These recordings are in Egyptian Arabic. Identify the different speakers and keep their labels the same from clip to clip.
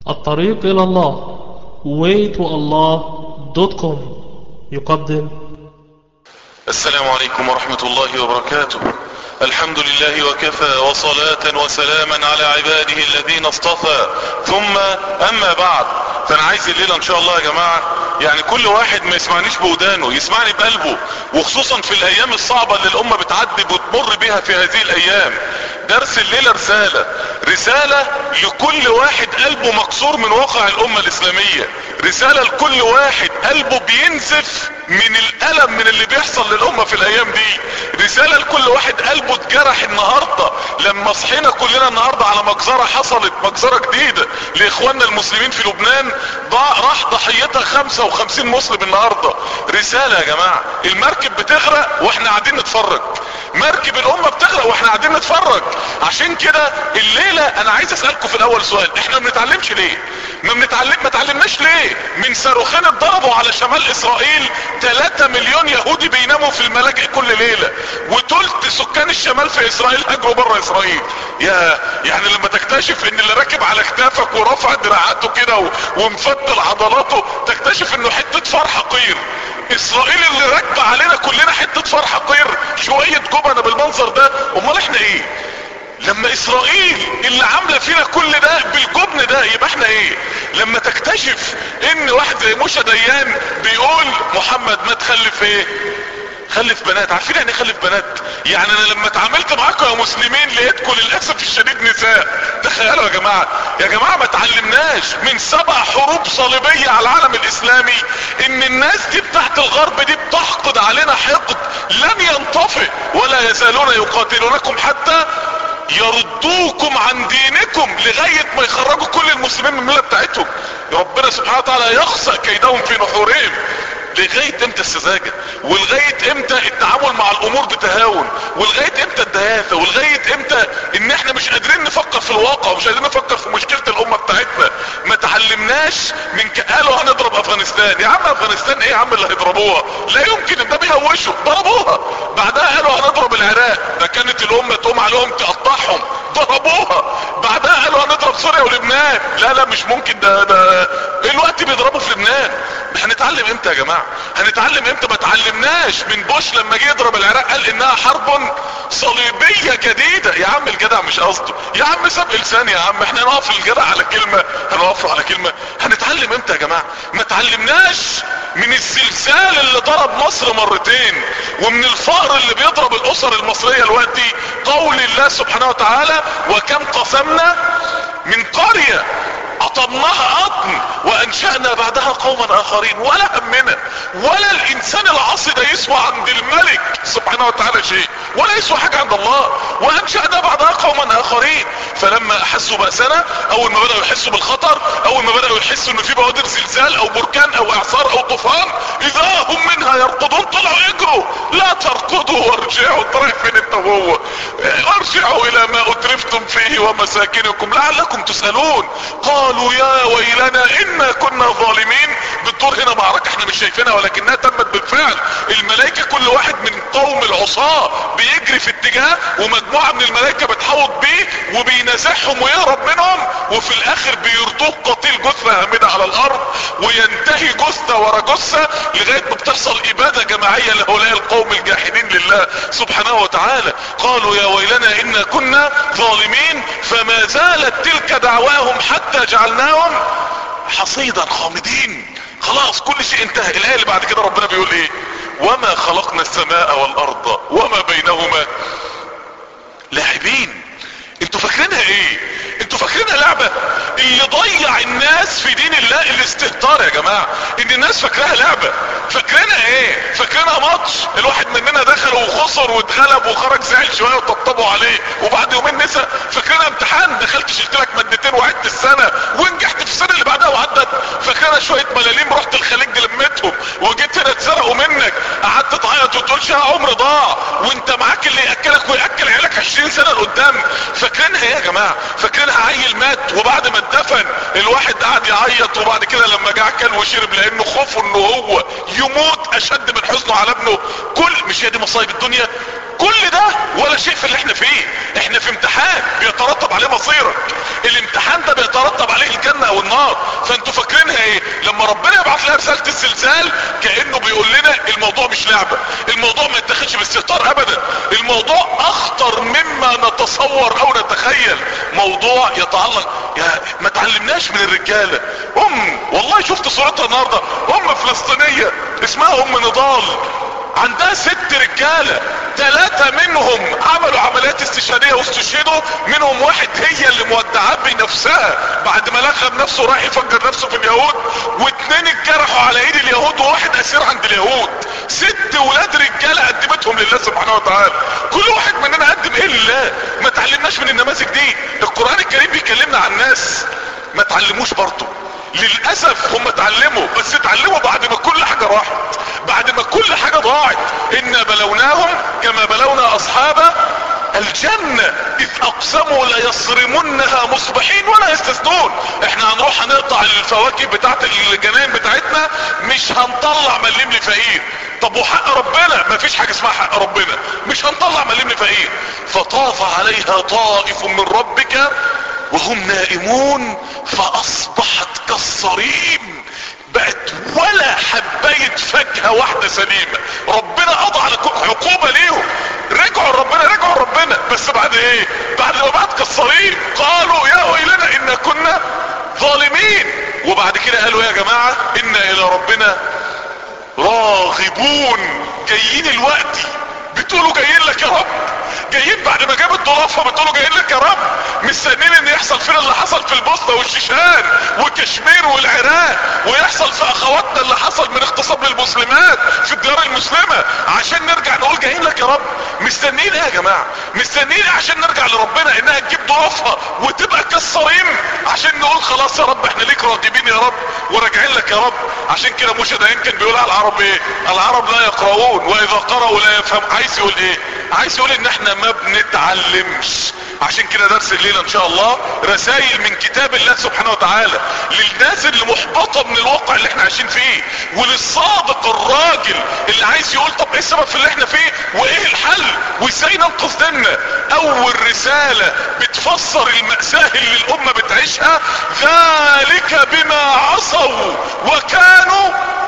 Speaker 1: الطريق إلى الله waytoallah.com يقدم
Speaker 2: السلام عليكم ورحمة الله وبركاته الحمد لله وكفى وصلاة وسلاما على عباده الذين اصطفى ثم اما بعد فانا عايز الليلة ان شاء الله يا جماعة يعني كل واحد ما يسمعنيش بودانه يسمعني بقلبه وخصوصا في الايام الصعبة اللي الامة بتعدي وتمر بها في هذه الايام درس الليلة رسالة رسالة لكل واحد قلبه مكسور من واقع الامة الاسلامية رسالة لكل واحد قلبه بينزف من الالم من اللي بيحصل للامة في الايام دي رسالة لكل واحد قلبه اتجرح النهاردة لما صحينا كلنا النهاردة على مجزرة حصلت مجزرة جديدة لاخواننا المسلمين في لبنان ضاع راح ضحيتها 55 مسلم النهاردة رسالة يا جماعة المركب بتغرق واحنا قاعدين نتفرج مركب الامة بتغرق واحنا قاعدين نتفرج عشان كده الليلة انا عايز اسألكم في الاول سؤال احنا ما بنتعلمش ليه ما بنتعلم ما تعلمناش ليه من صاروخين اتضربوا على شمال اسرائيل 3 مليون يهودي بيناموا في الملاجئ كل ليلة وتلت سكان الشمال في اسرائيل هاجروا بره اسرائيل يا يعني لما تكتشف ان اللي راكب على كتافك ورافع دراعاته كده و- ومفتل عضلاته تكتشف انه حتة فرح قير اسرائيل اللي راكبه علينا كلنا حتة فرح قير شوية جبنة بالمنظر ده امال احنا ايه لما اسرائيل اللي عامله فينا كل ده بالجبن ده يبقى احنا ايه لما تكتشف ان واحد زي موشى ديان بيقول محمد ما تخلف ايه خلف بنات عارفين يعني ايه خلف بنات يعني انا لما اتعاملت معاكم يا مسلمين لقيتكم للاسف الشديد نساء تخيلوا يا جماعة يا جماعة ما تعلمناش من سبع حروب صليبية على العالم الاسلامي ان الناس دي بتاعت الغرب دي بتحقد علينا حقد لن ينطفئ ولا يزالون يقاتلونكم حتى يردوكم عن دينكم لغاية ما يخرجوا كل المسلمين من الملة بتاعتهم ربنا سبحانه وتعالى يخسأ كيدهم في نحورهم لغاية امتى السذاجة ولغاية امتى التعامل مع الامور بتهاون ولغاية امتى الدهاثة ولغاية امتى ان احنا مش قادرين نفكر في الواقع ومش قادرين نفكر في مشكلة الامة بتاعتنا ما تعلمناش من ك... قالوا هنضرب افغانستان يا عم افغانستان ايه يا عم اللي هيضربوها لا يمكن ان ده بيهوشوا ضربوها بعدها قالوا هنضرب العراق ده كانت الامة تقوم عليهم تقطعهم ضربوها بعدها قالوا هنضرب سوريا ولبنان لا لا مش ممكن ده ده الوقت بيضربوا في لبنان هنتعلم امتى يا جماعة هنتعلم امتى ما تعلمناش من بوش لما جه يضرب العراق قال انها حرب صليبية جديدة يا عم الجدع مش قصده يا عم ساب لسان يا عم احنا نقف الجدع على كلمة هنقف له على كلمة هنتعلم امتى يا جماعة ما تعلمناش من الزلزال اللي ضرب مصر مرتين ومن الفقر اللي بيضرب الاسر المصرية دلوقتي قول الله سبحانه وتعالى وكم قسمنا من قرية عطمناها قطن وانشأنا بعدها قوما اخرين ولا همنا ولا الانسان العاصي ده يسوى عند الملك سبحانه وتعالى شيء ولا يسوى حاجة عند الله وانشأنا بعدها قوما اخرين فلما احسوا بأسنا اول ما بدأوا يحسوا بالخطر اول ما بدأوا يحسوا ان في بوادر زلزال او بركان او اعصار او طوفان اذا هم منها يرقضون طلعوا يجروا لا ترقدوا وارجعوا انت رايح فين انت وهو ارجعوا الى ما اترفتم فيه ومساكنكم لعلكم تسألون قالوا يا ويلنا انا كنا ظالمين بتدور هنا معركة احنا مش شايفينها ولكنها تمت بالفعل الملائكة كل واحد من قوم العصاة بيجري في اتجاه ومجموعة من الملائكة بتحوط بيه وبينازعهم ويهرب منهم وفي الاخر بيرضوه قتيل جثة هامدة على الارض وينتهي جثة ورا جثة لغاية ما بتحصل ابادة جماعية لهؤلاء القوم الجاحدين لله سبحانه وتعالى قالوا يا ويلنا انا كنا ظالمين فما زالت تلك دعواهم حتى جعلناهم حصيدا خامدين خلاص كل شيء انتهى الايه اللي بعد كده ربنا بيقول ايه وما خلقنا السماء والارض وما بينهما لاعبين انتوا فاكرينها ايه انتوا فاكرينها لعبة اللي ضيع الناس في دين الله الاستهتار يا جماعة ان الناس فاكراها لعبة فاكرينها ايه فاكرينها ماتش الواحد مننا دخل وخسر واتغلب وخرج زعل شوية وطبطبوا عليه وبعد يومين نسى فاكرينها امتحان دخلت شلت لك مادتين وعدت السنة ونجحت في السنة اللي بعدها وعدت فاكرينها شوية ملاليم رحت الخليج لمتهم وجيت هنا اتسرقوا منك قعدت تعيط وتقول شها عمر ضاع وانت معاك اللي ياكلك وياكل عيالك 20 سنة لقدام فاكرينها ايه يا جماعة فاكرينها عيل مات وبعد ما اتدفن الواحد قعد يعيط وبعد كده لما جه كل وشرب لانه خوفه انه هو يموت اشد من حزنه على ابنه كل مش هي دي مصايب الدنيا كل ده ولا شيء في اللي احنا فيه احنا في امتحان بيترتب عليه مصيرك الامتحان ده بيترتب عليه الجنة او النار فانتوا فاكرينها ايه لما ربنا يبعت لها رسالة الزلزال كأنه بيقول لنا الموضوع مش لعبة الموضوع ما يتاخدش باستهتار ابدا الموضوع اخطر مما نتصور او نتخيل موضوع يتعلق يا ما تعلمناش من الرجالة ام والله شفت صورتها النهاردة ام فلسطينية اسمها ام نضال عندها ست رجالة ثلاثة منهم عملوا عمليات استشهادية واستشهدوا منهم واحد هي اللي مودعاه بنفسها بعد ما لخم نفسه راح يفجر نفسه في اليهود واثنين اتجرحوا على ايد اليهود وواحد اسير عند اليهود ست ولاد رجالة قدمتهم لله سبحانه وتعالى كل واحد مننا قدم ايه لله ما تعلمناش من النماذج دي القرآن الكريم بيكلمنا عن ناس ما تعلموش برضه للأسف هم اتعلموا بس اتعلموا بعد ما كل حاجة راحت بعد ما كل حاجة ضاعت إنا بلوناهم كما بلونا أصحاب الجنة إذ أقسموا ليصرمنها مصبحين ولا يستثنون احنا هنروح هنقطع الفواكه بتاعت الجناين بتاعتنا مش هنطلع مليم لفقير طب وحق ربنا مفيش حاجة اسمها حق ربنا مش هنطلع مليم لفقير فطاف عليها طائف من ربك وهم نائمون فاصبحت كالصريم بقت ولا حباية فاكهة واحدة سليمة ربنا قضى على عقوبة ليهم رجعوا ربنا رجعوا ربنا بس بعد ايه بعد ما بقت كالصريم قالوا يا ويلنا انا كنا ظالمين وبعد كده قالوا يا جماعة انا الى ربنا راغبون جايين الوقت بتقولوا جايين لك يا رب جايين بعد ما جاب الضرافة بتقولوا جايين لك يا رب مستنين ان يحصل فينا اللي حصل في البوسنة والشيشان وكشمير والعراق ويحصل في اخواتنا اللي حصل من اغتصاب للمسلمات في الديار المسلمة عشان نرجع نقول جايين لك يا رب مستنين ايه يا جماعة مستنين عشان نرجع لربنا انها تجيب ضرافة وتبقى كالصريم عشان نقول خلاص يا رب احنا ليك راغبين يا رب وراجعين لك يا رب عشان كده موسى دايما كان بيقول على العرب ايه العرب لا يقرؤون واذا قرأوا لا يفهم عايز يقول ايه عايز يقول ان احنا ما بنتعلمش عشان كده درس الليلة ان شاء الله رسائل من كتاب الله سبحانه وتعالى للناس اللي محبطة من الواقع اللي احنا عايشين فيه وللصادق الراجل اللي عايز يقول طب ايه السبب في اللي احنا فيه وايه الحل وازاي ننقذ ديننا اول رسالة بتفسر المأساة اللي الامة بتعيشها ذلك بما عصوا وكانوا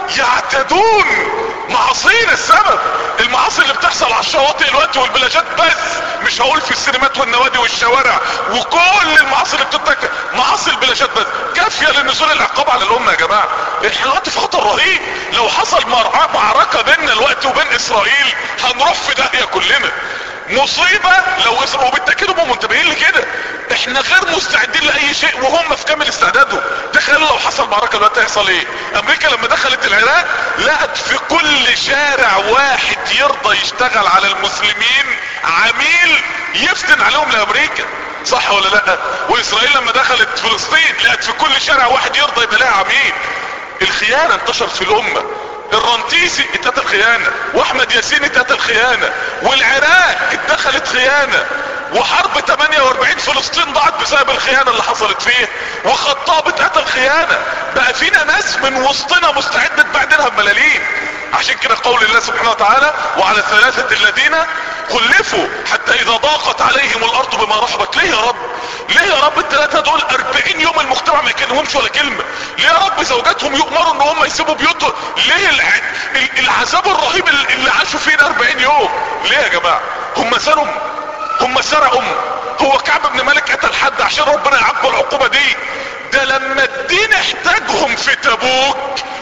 Speaker 2: يعتدون معاصينا السبب المعاصي اللي بتحصل على الشواطئ الوقت والبلاجات بس مش هقول في السينمات والنوادي والشوارع وكل المعاصي اللي بتتك معاصي البلاجات بس كافية لنزول العقاب على الامة يا جماعة احنا دلوقتي في خطر رهيب لو حصل معركة بيننا الوقت وبين اسرائيل هنروح في داهية كلنا مصيبة لو اسرائيل وبالتأكيد هم منتبهين لكده احنا غير مستعدين لاي شيء وهم في كامل استعدادهم تخيلوا لو حصل معركة دلوقتي هيحصل ايه امريكا لما دخلت العراق لقت في كل شارع واحد يرضى يشتغل على المسلمين عميل يفتن عليهم لامريكا صح ولا لا واسرائيل لما دخلت فلسطين لقت في كل شارع واحد يرضى يبقى لها عميل الخيانة انتشرت في الامة الرنتيسي اتقتل خيانة واحمد ياسين اتقتل خيانة والعراق اتدخلت خيانة وحرب 48 فلسطين ضاعت بسبب الخيانة اللي حصلت فيه وخطاب اتقتل خيانة بقى فينا ناس من وسطنا مستعدة تبعدلها بملالين عشان كده قول الله سبحانه وتعالى وعلى الثلاثة الذين خلفوا حتى اذا ضاقت عليهم الارض بما رحبت ليه يا رب ليه يا رب الثلاثة دول 40 يوم المجتمع ما يكلمهمش ولا كلمة ليه يا رب زوجاتهم يؤمروا ان هم يسيبوا بيوتهم ليه الع... العذاب الرهيب اللي عاشوا فينا 40 يوم ليه يا جماعة هم سنوا هم سرقوا هو كعب بن مالك قتل حد عشان ربنا يعاقبه العقوبة دي ده لما الدين احتاجهم في تبوك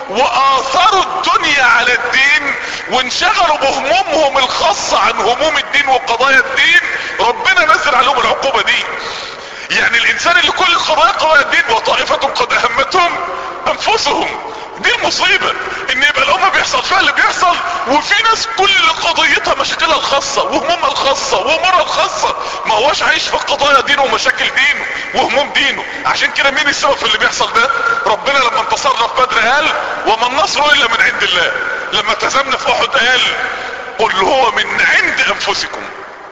Speaker 2: واثروا الدنيا على الدين وانشغلوا بهمومهم الخاصة عن هموم الدين وقضايا الدين ربنا نزل عليهم العقوبة دي يعني الانسان اللي كل قضايا قضايا الدين وطائفة قد اهمتهم انفسهم دي المصيبة ان يبقى الامة بيحصل فيها اللي بيحصل وفي ناس كل قضيتها مشاكلها الخاصة وهمومها الخاصة وامورها الخاصة ما هوش عايش في قضايا دينه ومشاكل دينه وهموم دينه عشان كده مين السبب في اللي بيحصل ده ربنا لما انتصرنا في بدر قال وما النصر الا من عند الله لما تزمنا في احد قال قل هو من عند انفسكم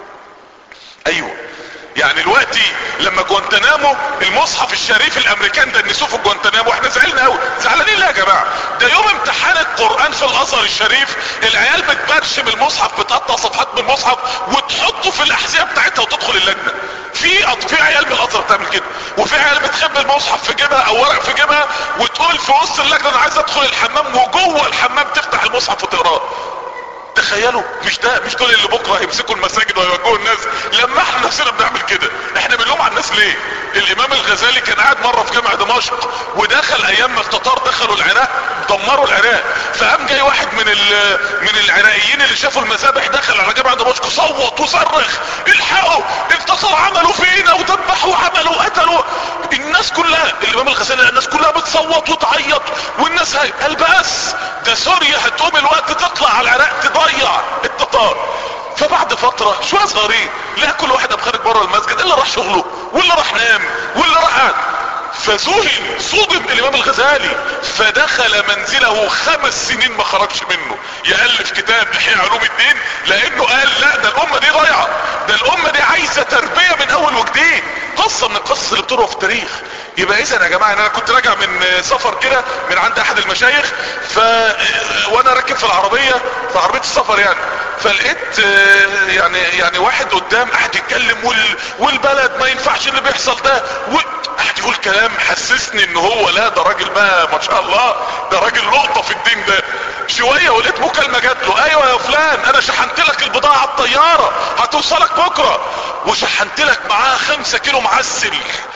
Speaker 2: ايوه يعني دلوقتي لما جوانتنامو المصحف الشريف الامريكان دنسوه في جوانتنامو احنا زعلنا قوي زعلانين ليه يا جماعه ده يوم امتحان القران في الازهر الازهر الشريف العيال بتبرشم المصحف بتقطع صفحات من المصحف وتحطه في الاحذيه بتاعتها وتدخل اللجنه في في عيال من الازهر بتعمل كده وفي عيال بتخبي المصحف في جيبها او ورق في جيبها وتقول في وسط اللجنه انا عايز ادخل الحمام وجوه الحمام تفتح المصحف وتقراه تخيلوا مش ده مش دول اللي بكره هيمسكوا المساجد ويوجهوا الناس لما احنا نفسنا بنعمل كده احنا بنلوم على الناس ليه الامام الغزالي كان قاعد مره في جامع دمشق ودخل ايام ما التتار دخلوا العراق دمروا العراق فقام جاي واحد من من العراقيين اللي شافوا المذابح دخل على جامع دمشق صوت وصرخ الحقوا التتار عملوا فينا وذبحوا وعملوا وقتلوا الناس كلها الامام الغزالي الناس كلها بتصوت وتعيط والناس هاي قال بس ده سوريا هتقوم الوقت تطلع على العراق تضيع التتار فبعد فترة شوية صغيرين لا كل واحد اب خارج بره المسجد اللي راح شغله واللي راح نام واللي راح قعد فذهل صدم الامام الغزالي فدخل منزله خمس سنين ما خرجش منه يألف كتاب احياء علوم الدين لانه قال لا ده الامة دي ضايعة ده الامة دي عايزة تربية من اول وجديد قصة من القصص اللي بتروى في التاريخ يبقى اذا يا جماعة انا كنت راجع من سفر كده من عند احد المشايخ ف وانا راكب في العربية في عربية السفر يعني فلقيت يعني يعني واحد قدام قاعد يتكلم وال... والبلد ما ينفعش اللي بيحصل ده و... قاعد يقول كلام حسسني ان هو لا ده راجل بقى ما شاء الله ده راجل لقطة في الدين ده شوية ولقيت مكالمة جات له ايوه يا فلان انا شحنت لك البضاعة على الطيارة هتوصلك بكرة وشحنت لك معاها خمسة كيلو معسل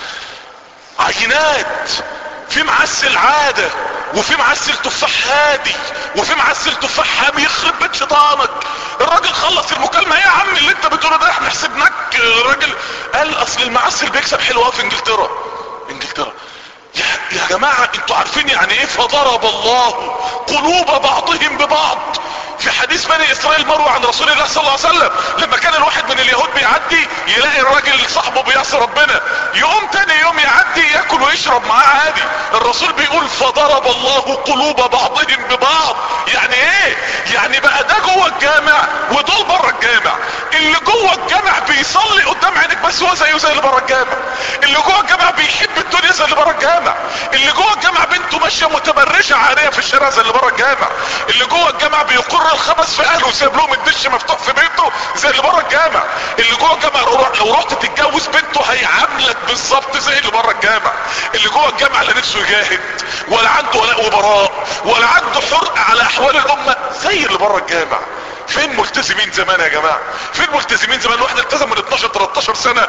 Speaker 2: عينات في معسل عادة وفي معسل تفاح هادي وفي معسل تفاح حامي يخرب بيت شيطانك الراجل خلص المكالمة ايه يا عم اللي انت بتقوله ده احنا حسبناك راجل قال اصل المعسل بيكسب حلوة في انجلترا انجلترا يا, يا جماعة انتوا عارفين يعني ايه فضرب الله قلوب بعضهم ببعض في حديث بني اسرائيل مروي عن رسول الله صلى الله عليه وسلم لما كان الواحد من اليهود بيعدي يلاقي الراجل صاحبه بيعصي ربنا يقوم تاني يوم يعدي ياكل ويشرب معاه عادي الرسول بيقول فضرب الله قلوب بعضهم ببعض يعني ايه يعني بقى ده جوه الجامع ودول بره الجامع اللي جوه الجامع بيصلي قدام عينك بس هو زيه زي اللي بره الجامع اللي جوه الجامع بيحب الدنيا زي اللي بره الجامع اللي جوه الجامع بنته ماشيه متبرجه عاريه في الشارع زي اللي بره الجامع اللي جوه الجامع بيقر الخمس في اهله وسايب لهم الدش مفتوح في بيته زي اللي بره الجامع اللي جوه الجامع لو رحت تتجوز بنته هيعاملك بالظبط زي اللي بره الجامع اللي جوه الجامع لا نفسه يجاهد ولا عنده ولاء وبراء ولا عنده حرق على احوال الامه زي اللي بره الجامع فين ملتزمين زمان يا جماعه فين ملتزمين زمان الواحد التزم من 12 13 سنه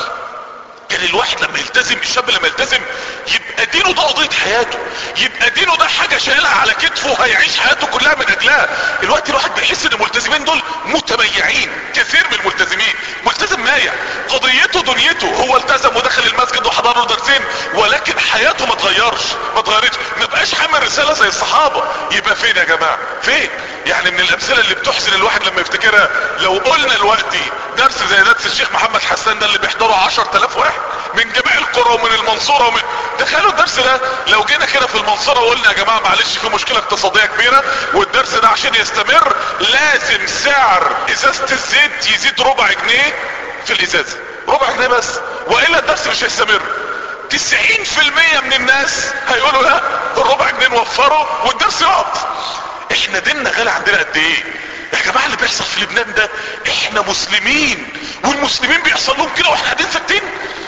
Speaker 2: كان الواحد لما يلتزم الشاب لما يلتزم يبقى دينه ده قضية حياته يبقى دينه ده حاجة شايلها على كتفه هيعيش حياته كلها من اجلها الوقت الواحد بيحس ان الملتزمين دول متميعين كثير من الملتزمين ملتزم مايع قضيته دنيته هو التزم ودخل المسجد وحضر له درسين ولكن حياته ما اتغيرش ما اتغيرتش ما بقاش حامل رسالة زي الصحابة يبقى فين يا جماعة فين يعني من الامثلة اللي بتحزن الواحد لما يفتكرها لو قلنا دلوقتي درس زي درس الشيخ محمد حسان ده اللي بيحضره 10000 واحد من جميع القرى ومن المنصورة ومن تخيلوا الدرس ده لو جينا كده في المنصورة وقلنا يا جماعة معلش في مشكلة اقتصادية كبيرة والدرس ده عشان يستمر لازم سعر ازازة الزيت يزيد ربع جنيه في الازازة ربع جنيه بس والا الدرس مش هيستمر تسعين في المية من الناس هيقولوا لا الربع جنيه نوفره والدرس يقف احنا ديننا غالي عندنا قد ايه يا جماعة اللي بيحصل في لبنان ده احنا مسلمين والمسلمين بيحصل لهم كده واحنا قاعدين ساكتين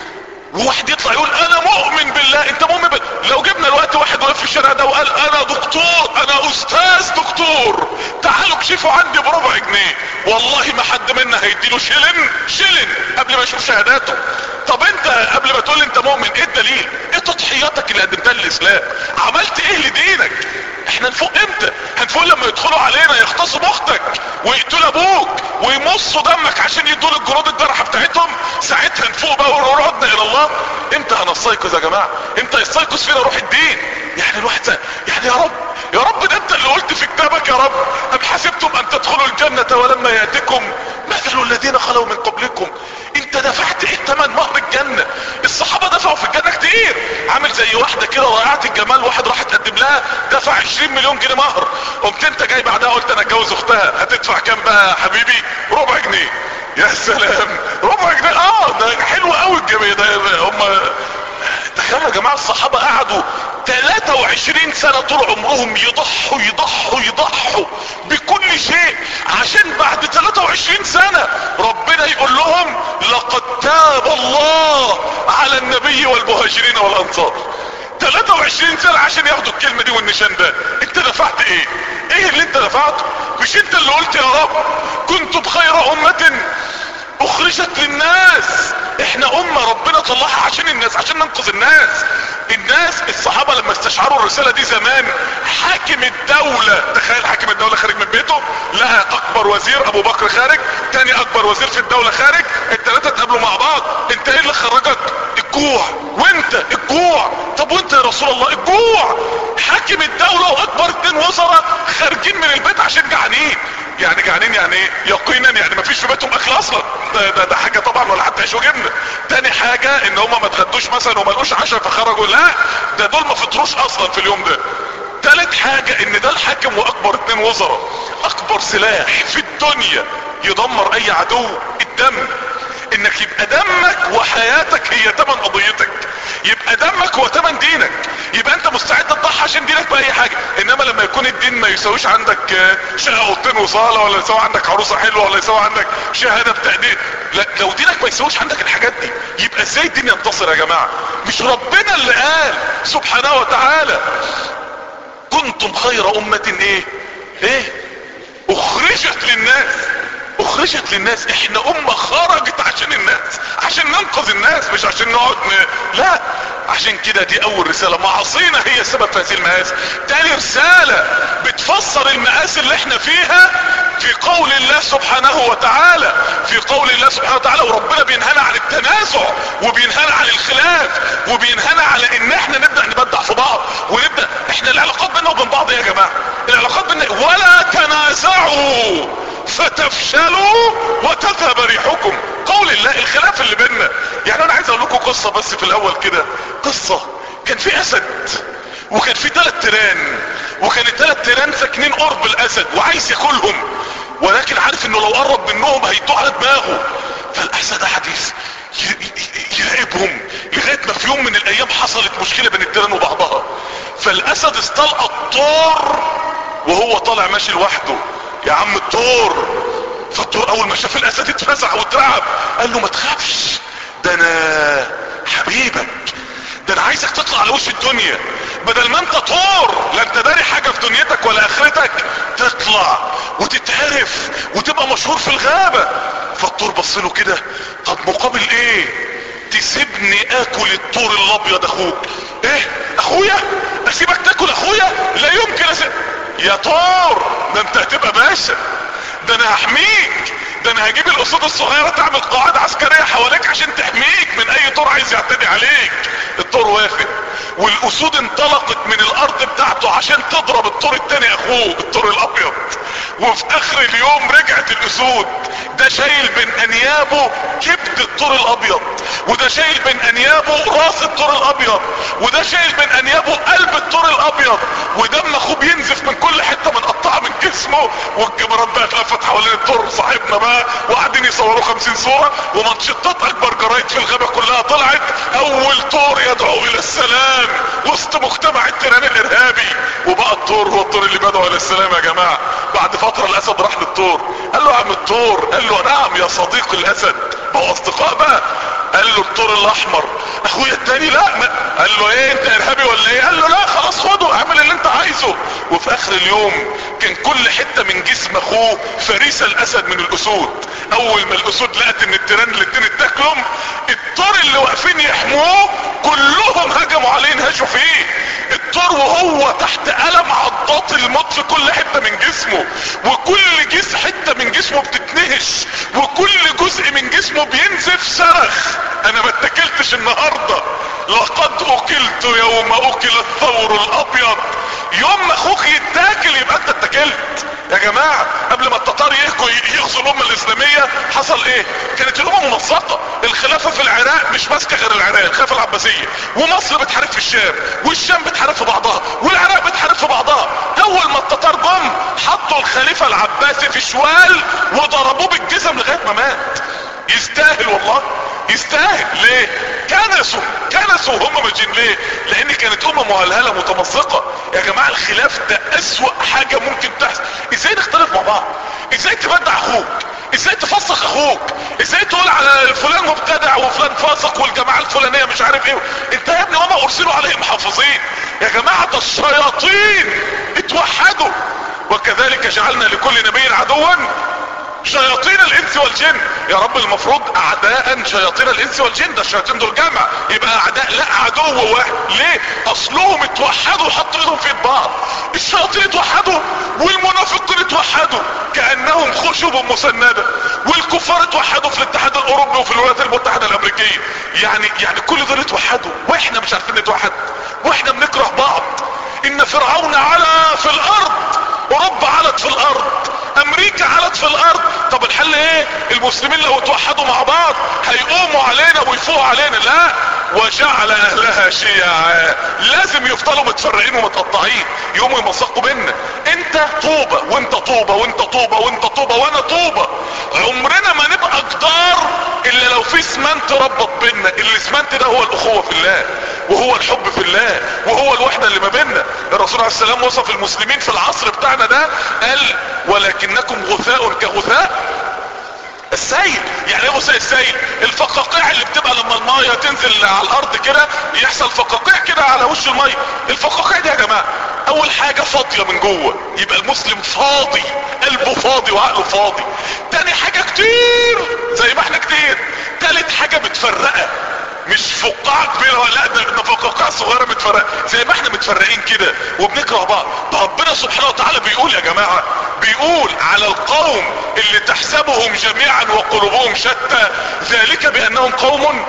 Speaker 2: وواحد يطلع يقول انا مؤمن بالله انت مؤمن بالله لو جبنا الوقت واحد واقف في الشارع ده وقال انا دكتور انا استاذ دكتور تعالوا اكشفوا عندي بربع جنيه والله ما حد منا هيديله شلن شلن قبل ما يشوف شهاداته طب انت قبل ما تقول انت مؤمن ايه الدليل ايه تضحياتك اللي قدمتها للاسلام عملت ايه لدينك احنا نفوق امتى هنفوق لما يدخلوا علينا يغتصبوا اختك ويقتلوا ابوك ويمصوا دمك عشان يدوا الجنود الجرحى بتاعتهم ساعتها نفوق بقى ونردنا الى الله امتى هنستيقظ يا جماعه امتى يستيقظ فينا روح الدين يعني الواحد زي... يعني يا رب يا رب ده انت اللي قلت في كتابك يا رب ام حسبتم ان تدخلوا الجنة ولما ياتكم مثل الذين خلوا من قبلكم انت دفعت ايه تمن مهر الجنة الصحابة دفعوا في الجنة كتير عامل زي واحدة كده رائعة الجمال واحد راح تقدم لها دفع 20 مليون جنيه مهر قمت انت جاي بعدها قلت انا اتجوز اختها هتدفع كام بقى يا حبيبي ربع جنيه يا سلام ربع جنيه اه ده حلو قوي الجميع ده هم تخيلوا يا جماعة الصحابة قعدوا 23 سنة طول عمرهم يضحوا يضحوا يضحوا بكل شيء عشان بعد 23 سنة ربنا يقول لهم لقد تاب الله على النبي والمهاجرين والانصار 23 سنة عشان ياخدوا الكلمة دي والنشان ده انت دفعت ايه ايه اللي انت دفعته مش انت اللي قلت يا رب كنتم خير امة اخرجت للناس احنا امة ربنا طلعها عشان الناس عشان ننقذ الناس الناس الصحابة لما استشعروا الرسالة دي زمان حاكم الدولة تخيل حاكم الدولة خارج من بيته لقى اكبر وزير ابو بكر خارج تاني اكبر وزير في الدولة خارج التلاتة اتقابلوا مع بعض انت ايه اللي خرجك الجوع وانت الجوع طب وانت يا رسول الله الجوع حاكم الدولة واكبر اتنين وزراء خارجين من البيت عشان جعانين يعني جعانين يعني ايه يقينا يعني ما فيش في بيتهم اكل اصلا ده, ده, ده حاجة طبعا ولا حتى عيش وجبنة تاني حاجة ان هم ما اتغدوش مثلا وما لقوش عشاء فخرجوا لا ده دول ما فطروش اصلا في اليوم ده تالت حاجة ان ده الحاكم واكبر اتنين وزراء اكبر سلاح في الدنيا يدمر اي عدو الدم انك يبقى دمك وحياتك هي تمن قضيتك يبقى دمك هو تمن دينك يبقى انت مستعد تضحي عشان دينك باي حاجة انما لما يكون الدين ما يساويش عندك شقة اوضتين وصالة ولا يساوي عندك عروسة حلوة ولا يساوي عندك شهادة بتقدير لا لو دينك ما يساويش عندك الحاجات دي يبقى ازاي الدين ينتصر يا جماعة مش ربنا اللي قال سبحانه وتعالى كنتم خير امة ايه ايه اخرجت للناس اخرجت للناس احنا امة خرجت عشان الناس عشان ننقذ الناس مش عشان نقعد ن... لا عشان كده دي اول رسالة معاصينا هي السبب في هذه المآسي تاني رسالة بتفسر المآسي اللي احنا فيها في قول الله سبحانه وتعالى في قول الله سبحانه وتعالى وربنا بينهانا عن التنازع وبينهانا عن الخلاف وبينهانا على ان احنا نبدأ نبدع في بعض ونبدأ احنا العلاقات بيننا وبين بعض يا جماعة العلاقات بيننا ولا تنازعوا فتفشلوا وتذهب ريحكم قول الله الخلاف اللي بيننا يعني انا عايز اقول لكم قصة بس في الاول كده قصة كان في اسد وكان في ثلاث تيران وكان الثلاث تيران ساكنين قرب الاسد وعايز ياكلهم ولكن عارف انه لو قرب منهم هيدوه على دماغه فالاسد قعد يراقبهم لغايه ما في يوم من الايام حصلت مشكله بين التيران وبعضها فالاسد استلقى الطور وهو طالع ماشي لوحده يا عم الطور فالطور اول ما شاف الاسد اتفزع واترعب قال له ما تخافش ده انا حبيبك ده انا عايزك تطلع على وش الدنيا بدل ما انت طور لا انت داري حاجة في دنيتك ولا اخرتك تطلع وتتعرف وتبقى مشهور في الغابة فالطور بص له كده طب مقابل ايه تسيبني اكل الطور الابيض اخوك ايه اخويا اسيبك تاكل اخويا لا يمكن اسيب يا طور ده انت هتبقى باشا ده انا هحميك ده انا هجيب الاسود الصغيرة تعمل قاعدة عسكرية حواليك عشان تحميك من اي طور عايز يعتدي عليك الطور وافق والاسود انطلقت من الارض بتاعته عشان تضرب الطور التاني اخوه الطور الابيض وفي اخر اليوم رجعت الاسود ده شايل بين انيابه كبد الطور الابيض وده شايل بين انيابه راس الطور الابيض وده شايل بين انيابه قلب الطور الابيض ودم اخوه بينزف من كل حتة من قطعة من جسمه والكاميرات بقى اتلفت حوالين الطور صاحبنا بقى وقاعدين يصوروا خمسين صورة ومنشطات اكبر جرايد في الغابة كلها طلعت اول طور يدعو الى السلام وسط مجتمع التيران الارهابي وبقى الطور هو الطور اللي بيدعو الى السلام يا جماعة بعد فترة الاسد راح للطور قال له يا عم الطور قال له نعم يا صديق الاسد بقوا اصدقاء بقى قال له الطور الاحمر اخويا التاني لا ما. قال له ايه انت ارهابي ولا ايه قال له لا خلاص خده اعمل اللي انت عايزه وفي اخر اليوم كان كل حتة من جسم اخوه فريسة الاسد من الاسود اول ما الاسود لقت ان التيران الاتنين اتاكلهم الطور اللي واقفين يحموه كلهم هجموا عليه انهشوا فيه الطور وهو تحت الم عضات الموت في كل حتة من جسمه وكل جسم حتة من جسمه بتتنهش وكل جزء من جسمه بينزف صرخ انا ما اتكلتش النهاردة لقد اكلت يوم اكل الثور الابيض يوم ما اخوك يتاكل يبقى انت اتكلت يا جماعة قبل ما التتار يهجوا يغزوا الامة الاسلامية حصل ايه كانت الامة منسقة الخلافة في العراق مش ماسكة غير العراق الخلافة العباسية ومصر بتحارب في الشام والشام بتحارب في بعضها والعراق بتحارب في بعضها اول ما التتار جم حطوا الخليفة العباسي في شوال وضربوه بالجزم لغاية ما مات يستاهل والله يستاهل ليه كنسوا كنسوا وهم ماشيين ليه لان كانت امه مهلهله متمزقه يا جماعه الخلاف ده اسوأ حاجه ممكن تحصل ازاي نختلف مع بعض ازاي تبدع اخوك ازاي تفسخ اخوك ازاي تقول على فلان مبتدع وفلان فاسق والجماعه الفلانيه مش عارف ايه انت يا ابني وما ارسلوا عليهم حافظين يا جماعه ده الشياطين اتوحدوا وكذلك جعلنا لكل نبي عدوا شياطين الانس والجن يا رب المفروض اعداء شياطين الانس والجن ده الشياطين دول جمع يبقى اعداء لا عدو واحد ليه اصلهم اتوحدوا وحطوا ايدهم في بعض الشياطين اتوحدوا والمنافقين اتوحدوا كانهم خشب مسنده والكفار اتوحدوا في الاتحاد الاوروبي وفي الولايات المتحده الامريكيه يعني يعني كل دول اتوحدوا واحنا مش عارفين نتوحد واحنا بنكره بعض ان فرعون علا في الارض اوروبا علت في الارض امريكا علت في الارض طب الحل ايه المسلمين لو اتوحدوا مع بعض هيقوموا علينا ويفوقوا علينا لا وجعل اهلها شيعا لازم يفضلوا متفرقين ومتقطعين يقوموا يمسقوا بينا انت طوبة وانت طوبة وانت طوبة وانت طوبة وانا طوبة عمرنا ما نبقى جدار الا لو في اسمنت ربط بينا الاسمنت ده هو الاخوة في الله وهو الحب في الله وهو الوحدة اللي ما بيننا الرسول عليه السلام وصف المسلمين في العصر بتاعنا ده قال ولكنكم غثاء كغثاء السيل يعني ايه غثاء السيل الفقاقيع اللي بتبقى لما المايه تنزل على الارض كده يحصل فقاقيع كده على وش المايه الفقاقيع دي يا جماعه اول حاجه فاضيه من جوه يبقى المسلم فاضي قلبه فاضي وعقله فاضي تاني حاجه كتير زي ما احنا كتير تالت حاجه متفرقه مش فقاعة كبيرة لا ده ده فقاعة صغيرة متفرقة زي ما احنا متفرقين كده وبنكره بعض ده ربنا سبحانه وتعالى بيقول يا جماعة بيقول على القوم اللي تحسبهم جميعا وقلوبهم شتى ذلك بانهم قوم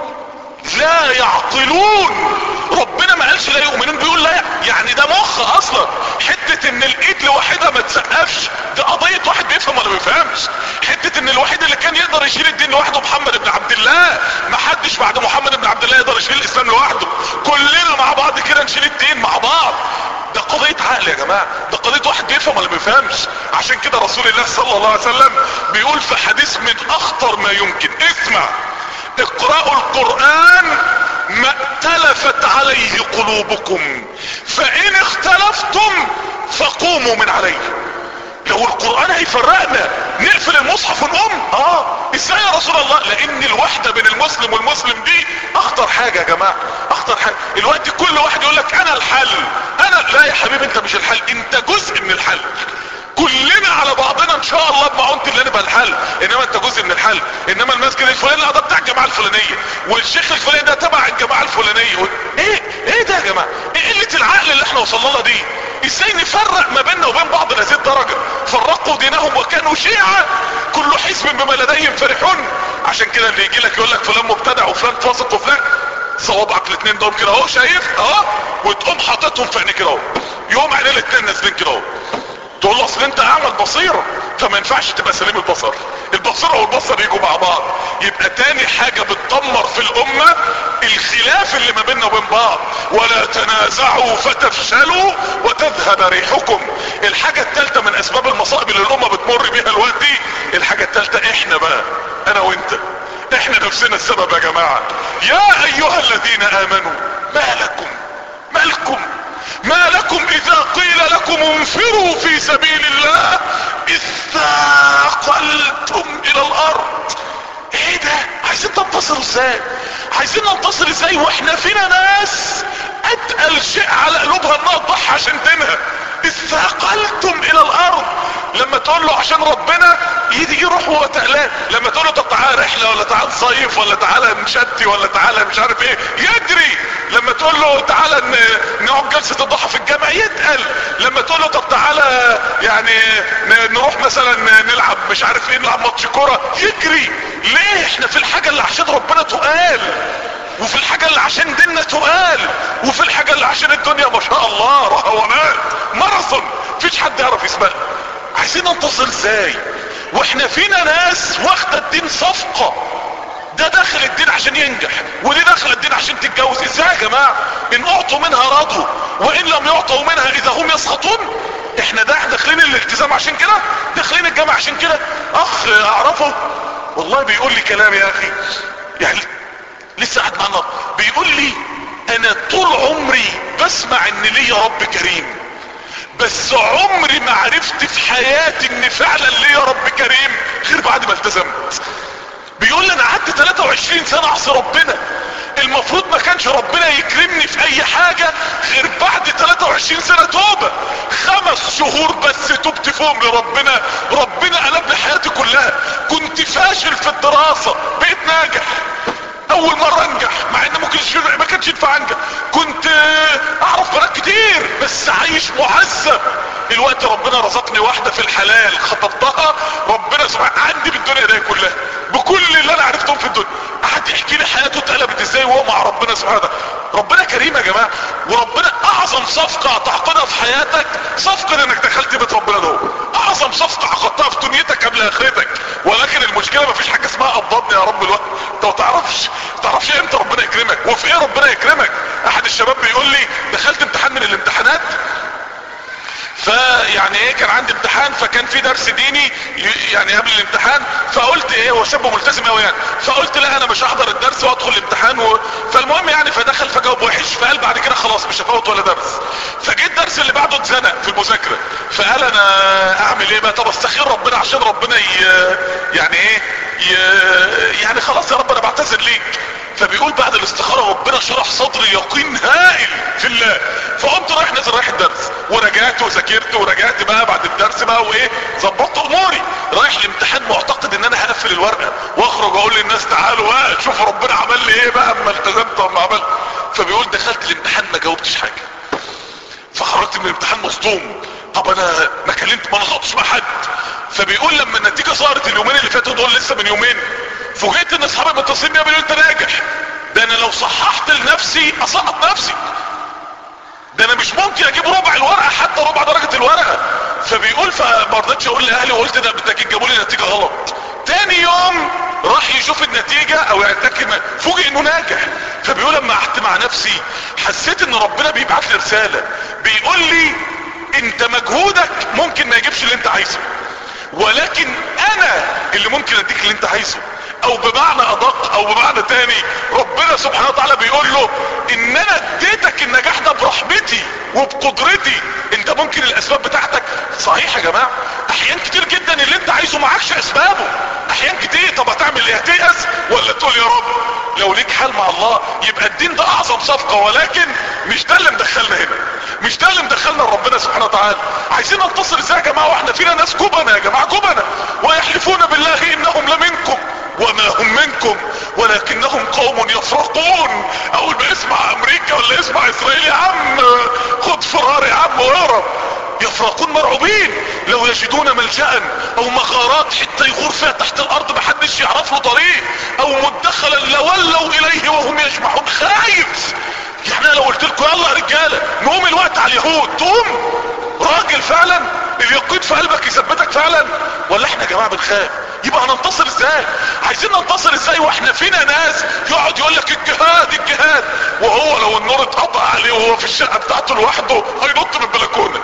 Speaker 2: لا يعقلون ربنا ما قالش لا يؤمنون بيقول لا يعني ده مخ اصلا حتة ان الايد لوحدها ما تسقفش ده قضية واحد بيفهم ولا ما بيفهمش حتة ان الوحيد اللي كان يقدر يشيل الدين لوحده محمد بن عبد الله ما حدش بعد محمد بن عبد الله يقدر يشيل الاسلام لوحده كلنا مع بعض كده نشيل الدين مع بعض ده قضية عقل يا جماعة ده قضية واحد بيفهم ولا ما بيفهمش عشان كده رسول الله صلى الله عليه وسلم بيقول في حديث من اخطر ما يمكن اسمع اقرأوا القرآن ما ائتلفت عليه قلوبكم فان اختلفتم فقوموا من عليه لو القرآن هيفرقنا نقفل المصحف ونقوم اه ازاي يا رسول الله لان الوحدة بين المسلم والمسلم دي اخطر حاجة يا جماعة اخطر حاجة الوقت كل واحد يقول لك انا الحل انا لا يا حبيبي انت مش الحل انت جزء من الحل كلنا على بعضنا ان شاء الله بمعونة اللي نبقى الحل انما انت جزء من الحل انما المسجد الفلاني لا ده بتاع الجماعة الفلانية والشيخ الفلاني ده تبع الجماعة الفلانية و... ايه ايه ده يا جماعة ايه قلة العقل اللي احنا وصلنا لها دي ازاي نفرق ما بيننا وبين بعض لهذه الدرجة فرقوا دينهم وكانوا شيعا كل حزب بما لديهم فرحون عشان كده اللي يجي لك يقول لك فلان مبتدع وفلان فاسق وفلان صوابعك الاثنين دول كده اهو شايف اهو وتقوم حاططهم في عينيك كده اهو يقوم عينيه الاثنين نازلين كده اهو تقول له اصل انت اعمى البصيرة فما ينفعش تبقى سليم البصر البصيرة والبصر يجوا مع بعض يبقى تاني حاجة بتدمر في الامة الخلاف اللي ما بيننا وبين بعض ولا تنازعوا فتفشلوا وتذهب ريحكم الحاجة التالتة من اسباب المصائب اللي الامة بتمر بيها الوقت دي الحاجة التالتة احنا بقى انا وانت احنا نفسنا السبب يا جماعة يا ايها الذين امنوا ما لكم ما لكم ما لكم اذا قيل لكم انفروا في سبيل الله اذ ثاقلتم الى الارض ايه ده عايزين تنتصروا ازاي عايزين ننتصر ازاي واحنا فينا ناس اتقل شيء على قلوبها انها تضحي عشان دينها اذ ثاقلتم الى الارض لما تقول له عشان ربنا يجي يروح وهو تقلان لما تقول له طب تعالى رحله ولا تعالى صيف ولا تعالى نشتي ولا تعالى مش عارف ايه يجري لما تقول له تعالى نقعد جلسه الضحى في الجامع يتقل لما تقول له طب تعالى يعني نروح مثلا نلعب مش عارف ايه نلعب ماتش كوره يجري ليه احنا في الحاجه اللي عشان ربنا تقال وفي الحاجة اللي عشان ديننا تقال وفي الحاجة اللي عشان الدنيا ما شاء الله رهوانات ماراثون مفيش حد يعرف يسبق عايزين ننتصر ازاي واحنا فينا ناس واخدة الدين صفقة ده داخل الدين عشان ينجح ودي داخل الدين عشان تتجوز ازاي يا جماعة ان اعطوا منها رضوا وان لم يعطوا منها اذا هم يسخطون احنا ده داخلين الالتزام عشان كده داخلين الجامعة عشان كده اخ اعرفه والله بيقول لي كلام يا اخي يعني لسه قاعد معنا بيقول لي انا طول عمري بسمع ان ليا رب كريم بس عمري ما عرفت في حياتي ان فعلا ليا رب كريم غير بعد ما التزمت بيقول لي انا قعدت 23 سنة اعصي ربنا المفروض ما كانش ربنا يكرمني في اي حاجة غير بعد 23 سنة توبة خمس شهور بس تبت فيهم لربنا ربنا قلب لي حياتي كلها كنت فاشل في الدراسة بقيت ناجح اول مرة انجح مع ان ممكن ما كانش ينفع انجح كنت اعرف بنات كتير بس عايش معذب الوقت ربنا رزقني واحدة في الحلال خطبتها ربنا سبحانه عندي بالدنيا دي كلها بكل اللي انا عرفتهم في الدنيا قعد يحكي لي حياته اتقلبت ازاي وهو مع ربنا سبحانه وتعالى ربنا كريم يا جماعه وربنا اعظم صفقه تعقدها في حياتك صفقه انك دخلت بيت ربنا ده اعظم صفقه عقدتها في دنيتك قبل اخرتك ولكن المشكله مفيش حاجه اسمها قبضني يا رب الوقت انت ما تعرفش ما تعرفش امتى ربنا يكرمك وفي ايه ربنا يكرمك احد الشباب بيقول لي دخلت امتحان من الامتحانات فيعني ايه كان عندي امتحان فكان في درس ديني يعني قبل الامتحان فقلت ايه هو شاب ملتزم قوي يعني فقلت لا انا مش هحضر الدرس وادخل الامتحان و... فالمهم يعني فدخل فجاوب وحش فقال بعد كده خلاص مش هفوت ولا درس فجيت الدرس اللي بعده اتزنق في المذاكره فقال انا اعمل ايه بقى طب استخير ربنا عشان ربنا ي... يعني ايه ي... يعني خلاص يا رب انا بعتذر ليك فبيقول بعد الاستخارة ربنا شرح صدري يقين هائل في الله فقمت رايح نازل رايح الدرس ورجعت وذاكرت ورجعت بقى بعد الدرس بقى وايه ظبطت اموري رايح الامتحان معتقد ان انا هقفل الورقه واخرج اقول للناس تعالوا بقى شوفوا ربنا عمل لي ايه بقى اما التزمت واما عملت فبيقول دخلت الامتحان ما جاوبتش حاجه فخرجت من الامتحان مصدوم طب انا ما كلمت ما نطقتش مع حد فبيقول لما النتيجه ظهرت اليومين اللي فاتوا دول لسه من يومين فوجئت ان اصحابي متصلين بيا بيقولوا انت ناجح ده انا لو صححت لنفسي اسقط نفسي ده انا مش ممكن اجيب ربع الورقه حتى ربع درجه الورقه فبيقول فما رضيتش اقول لاهلي وقلت ده بالتاكيد جابوا لي نتيجه غلط تاني يوم راح يشوف النتيجه او يتاكد فوجئ انه ناجح فبيقول لما قعدت مع نفسي حسيت ان ربنا بيبعت لي رساله بيقول لي انت مجهودك ممكن ما يجيبش اللي انت عايزه ولكن انا اللي ممكن اديك اللي انت عايزه او بمعنى ادق او بمعنى تاني ربنا سبحانه وتعالى بيقول له ان انا اديتك النجاح ده برحمتي وبقدرتي انت ممكن الاسباب بتاعتك صحيح يا جماعة احيان كتير جدا اللي انت عايزه معكش اسبابه احيان كتير طب هتعمل ايه هتيأس ولا تقول يا رب لو ليك حال مع الله يبقى الدين ده اعظم صفقة ولكن مش ده اللي مدخلنا هنا مش ده اللي مدخلنا لربنا سبحانه وتعالى عايزين ننتصر ازاي يا جماعة واحنا فينا ناس جبنة يا جماعة جبنة ويحلفون بالله انهم لمنكم وما هم منكم ولكنهم قوم يفرقون اول ما يسمع امريكا ولا يسمع اسرائيل يا عم خد فرار يا عم واهرب يفرقون مرعوبين لو يجدون ملجأ او مغارات حتى يغور فيها تحت الارض محدش يعرف له طريق او مدخلا لولوا اليه وهم يجمعون خايف يعني انا لو قلت لكم يلا يا رجاله نقوم الوقت على اليهود تقوم راجل فعلا اليقين في قلبك يثبتك فعلا ولا احنا يا جماعه بنخاف يبقى هننتصر ازاي عايزين ننتصر ازاي واحنا فينا ناس يقعد يقول لك الجهاد الجهاد وهو لو النور اتقطع عليه وهو في الشقه بتاعته لوحده هينط من البلكونه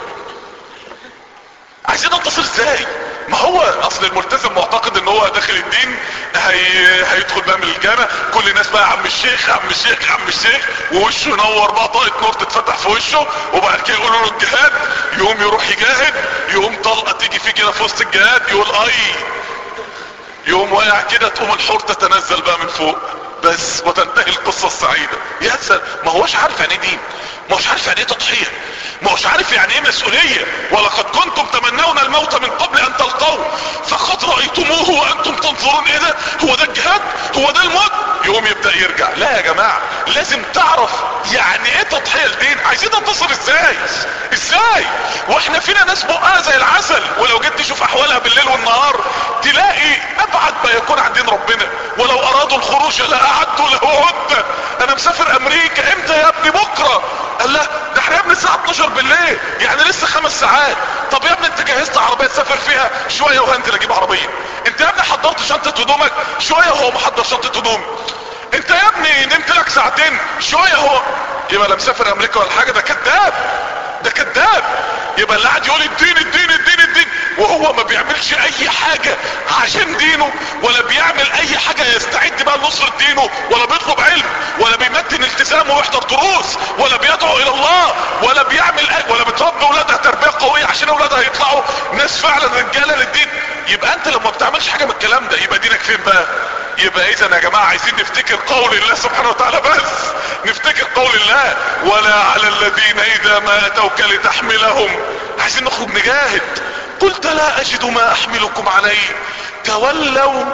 Speaker 2: عايزين ننتصر ازاي ما هو اصل الملتزم معتقد ان هو داخل الدين هي... هيدخل بقى من الجامع كل الناس بقى عم الشيخ عم الشيخ عم الشيخ ووشه ينور بقى طاقة نور تتفتح في وشه وبعد كده يقولوا له الجهاد يقوم يروح يجاهد يقوم طلقة تيجي فيه كده في وسط الجهاد يقول اي يقوم واقع كده تقوم الحور تتنزل بقى من فوق بس وتنتهي القصة السعيدة يا سلام ما هوش عارف يعني ايه دين ما هوش عارف يعني ايه تضحية ما هوش عارف يعني ايه مسؤولية ولقد كنتم تمنون الموت من قبل ان تلقوه فقد رأيتموه وانتم تنظرون ايه ده هو ده الجهاد هو ده الموت يقوم يبدأ يرجع لا يا جماعة لازم تعرف يعني ايه تضحية الدين عايزين ننتصر ازاي ازاي واحنا فينا ناس بقها زي العسل ولو جيت تشوف احوالها بالليل والنهار تلاقي ابعد ما يكون عن دين ربنا ولو ارادوا الخروج لاعدوا له عدة انا مسافر امريكا امتى يا ابني بكرة قال لا ده احنا يا ابني الساعة 12 بالليل يعني لسه خمس ساعات طب يا ابني انت جهزت عربية تسافر فيها شوية وهنزل اجيب عربية انت يا ابني حضرت شنطة هدومك شوية وهو محضر شنطة هدوم انت يا ابني نمت لك ساعتين شوية هو يبقى لا مسافر امريكا ولا حاجة ده كذاب ده كذاب يبقى اللي قاعد يقول الدين الدين الدين الدين وهو هو ما بيعملش اي حاجة عشان دينه ولا بيعمل اي حاجة يستعد بقى لنصرة دينه ولا بيطلب علم ولا بيمتن التزامه ويحضر دروس ولا بيدعو الى الله ولا بيعمل أي ولا بتربي اولادها تربية قوية عشان اولادها يطلعوا ناس فعلا رجالة للدين يبقى انت لما بتعملش حاجة من الكلام ده يبقى دينك فين بقى يبقى اذا يا جماعة عايزين نفتكر قول الله سبحانه وتعالى بس نفتكر قول الله ولا على الذين اذا ما اتوك لتحملهم عايزين نخرج نجاهد قلت لا اجد ما احملكم عليه تولوا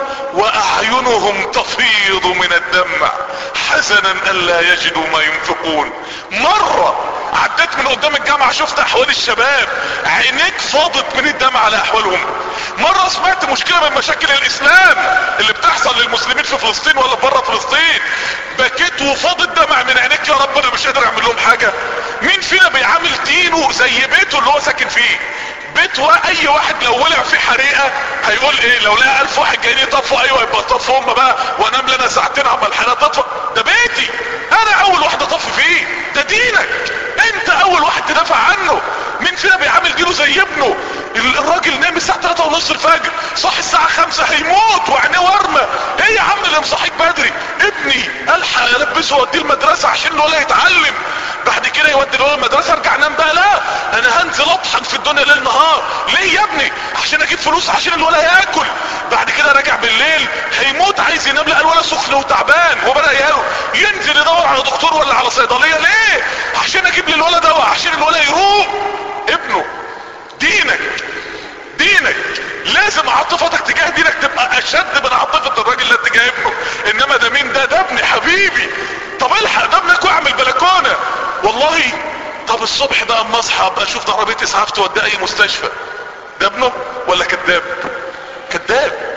Speaker 2: واعينهم تفيض من الدمع حزنا الا يجدوا ما ينفقون مرة عديت من قدام الجامعة شفت احوال الشباب عينيك فاضت من الدمع على احوالهم مرة سمعت مشكلة من مشاكل الاسلام اللي بتحصل للمسلمين في فلسطين ولا بره فلسطين بكيت وفاض الدمع من عينيك يا رب انا مش قادر اعمل لهم حاجة مين فينا بيعامل دينه زي بيته اللي هو ساكن فيه بيت اي واحد لو ولع في حريقة هيقول ايه لو لقى الف واحد جايين يطفوا ايوه يبقى طفوا هم بقى وانام لنا ساعتين عما الحريقة تطفى ده بيتي انا اول واحد اطفي فيه ده دينك انت اول واحد تدافع عنه مين فينا بيعامل دينه زي ابنه الراجل نام الساعة 3 ونص الفجر صح الساعة 5 هيموت وعينيه ورمة ايه يا عم اللي مصحيك بدري ابني الحق البسه واديه المدرسة عشان الولد يتعلم بعد كده يودي الولد المدرسة ارجع انام بقى لا انا هنزل اطحن في الدنيا ليل نهار ليه يا ابني عشان اجيب فلوس عشان الولد ياكل بعد كده راجع بالليل هيموت عايز ينام لقى الولد سخن وتعبان وبدا يهرب ينزل يدور على دكتور ولا على صيدليه ليه عشان اجيب للولد دواء عشان الولد يروق ابنه دينك دينك لازم عاطفتك تجاه دينك تبقى اشد من عاطفة الراجل اللي تجاه ابنه انما ده مين ده ده ابني حبيبي طب الحق ده ابنك واعمل بلكونة والله طب الصبح بقى اما اصحى ابقى اشوف ده عربية اسعاف تودي اي مستشفى ده ابنه ولا كذاب كذاب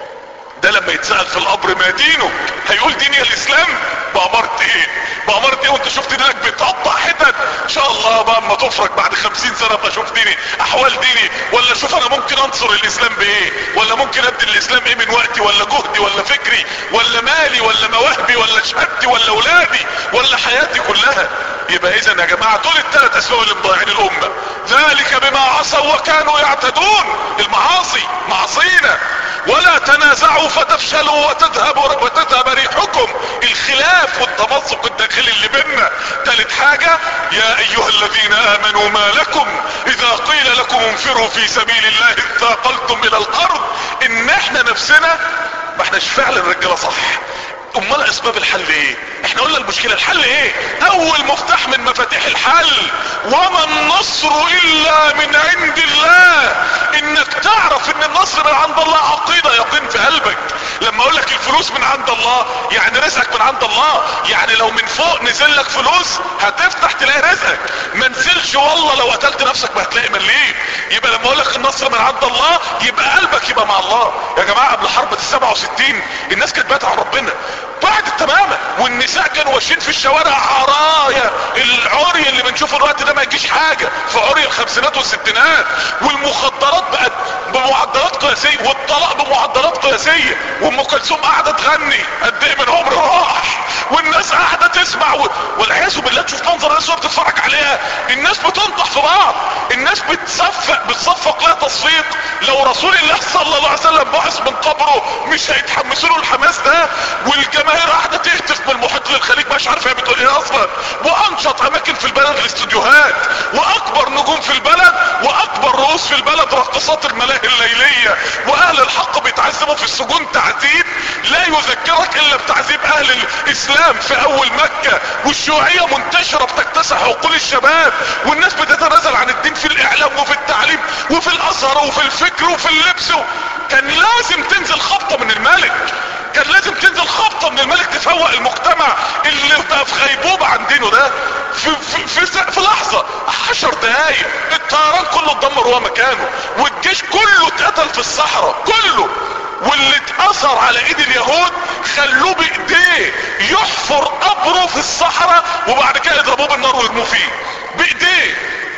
Speaker 2: ده لما يتسأل في القبر ما دينه هيقول ديني الاسلام بأمرت ايه بأمرت ايه وانت شفت دينك بيتقطع حتت ان شاء الله بقى اما تفرج بعد خمسين سنة ابقى اشوف ديني احوال ديني ولا اشوف انا ممكن انصر الاسلام بايه ولا ممكن ادي الاسلام ايه من وقتي ولا جهدي ولا فكري ولا مالي ولا مواهبي ولا شهادتي ولا اولادي ولا حياتي كلها يبقى اذا يا جماعة دول الثلاث اسباب اللي مضيعين الامة ذلك بما عصوا وكانوا يعتدون المعاصي معصينا ولا تنازعوا فتفشلوا وتذهب وتذهب ريحكم الخلاف والتمزق الداخلي اللي بيننا ثالث حاجة يا ايها الذين امنوا ما لكم اذا قيل لكم انفروا في سبيل الله اثاقلتم الى الارض ان احنا نفسنا ما احناش فعلا رجاله صح امال اسباب الحل ايه احنا قلنا المشكلة الحل ايه اول مفتاح من مفاتيح الحل وما النصر الا من عند الله انك تعرف ان النصر من عند الله عقيدة يقين في قلبك لما اقول لك الفلوس من عند الله يعني رزقك من عند الله يعني لو من فوق نزل لك فلوس هتفتح تلاقي رزقك ما نزلش والله لو قتلت نفسك ما هتلاقي مليم يبقى لما اقول لك النصر من عند الله يبقى قلبك يبقى مع الله يا جماعة قبل حرب ال 67 الناس كانت بات عن ربنا بعد تماما والنساء كانوا ماشيين في الشوارع عرايا العري اللي بنشوفه الوقت ده ما يجيش حاجة في عري الخمسينات والستينات والمخدرات بقت بمعدلات قياسية والطلاق بمعدلات قياسية وام كلثوم قاعدة تغني قد ايه من عمر راح والناس قاعدة تسمع و... والعياذ بالله تشوف منظر الناس وهي بتتفرج عليها الناس بتنطح في بعض الناس بتصفق بتصفق لها تصفيق لو رسول الله صلى الله عليه وسلم بعث من قبره مش هيتحمسوا له الحماس ده والجماهير قاعدة تهتف من المحيط للخليج مش عارف هي بتقول ايه اصلا وانشط اماكن في البلد الاستوديوهات واكبر نجوم في البلد واكبر رؤوس في البلد راقصات الملاهي الليلية واهل الحق بيتعذبوا في السجون تعذيب لا يذكرك الا بتعذيب اهل الاسلام في اول مكة والشيوعية منتشرة بتكتسح عقول الشباب والناس بتتنازل عن الدين في الاعلام وفي التعليم وفي الازهر وفي الفكر وفي اللبس كان لازم تنزل خبطة من الملك كان لازم تنزل خبطة من الملك تفوق المجتمع اللي بقى في غيبوبة عن دينه ده في, في, في, في لحظة عشر دقايق الطيران كله اتدمر وهو مكانه والجيش كله اتقتل في الصحراء كله واللي اتأثر على ايد اليهود خلوه بايديه يحفر قبره في الصحراء وبعد كده يضربوه بالنار ويرموه فيه بايديه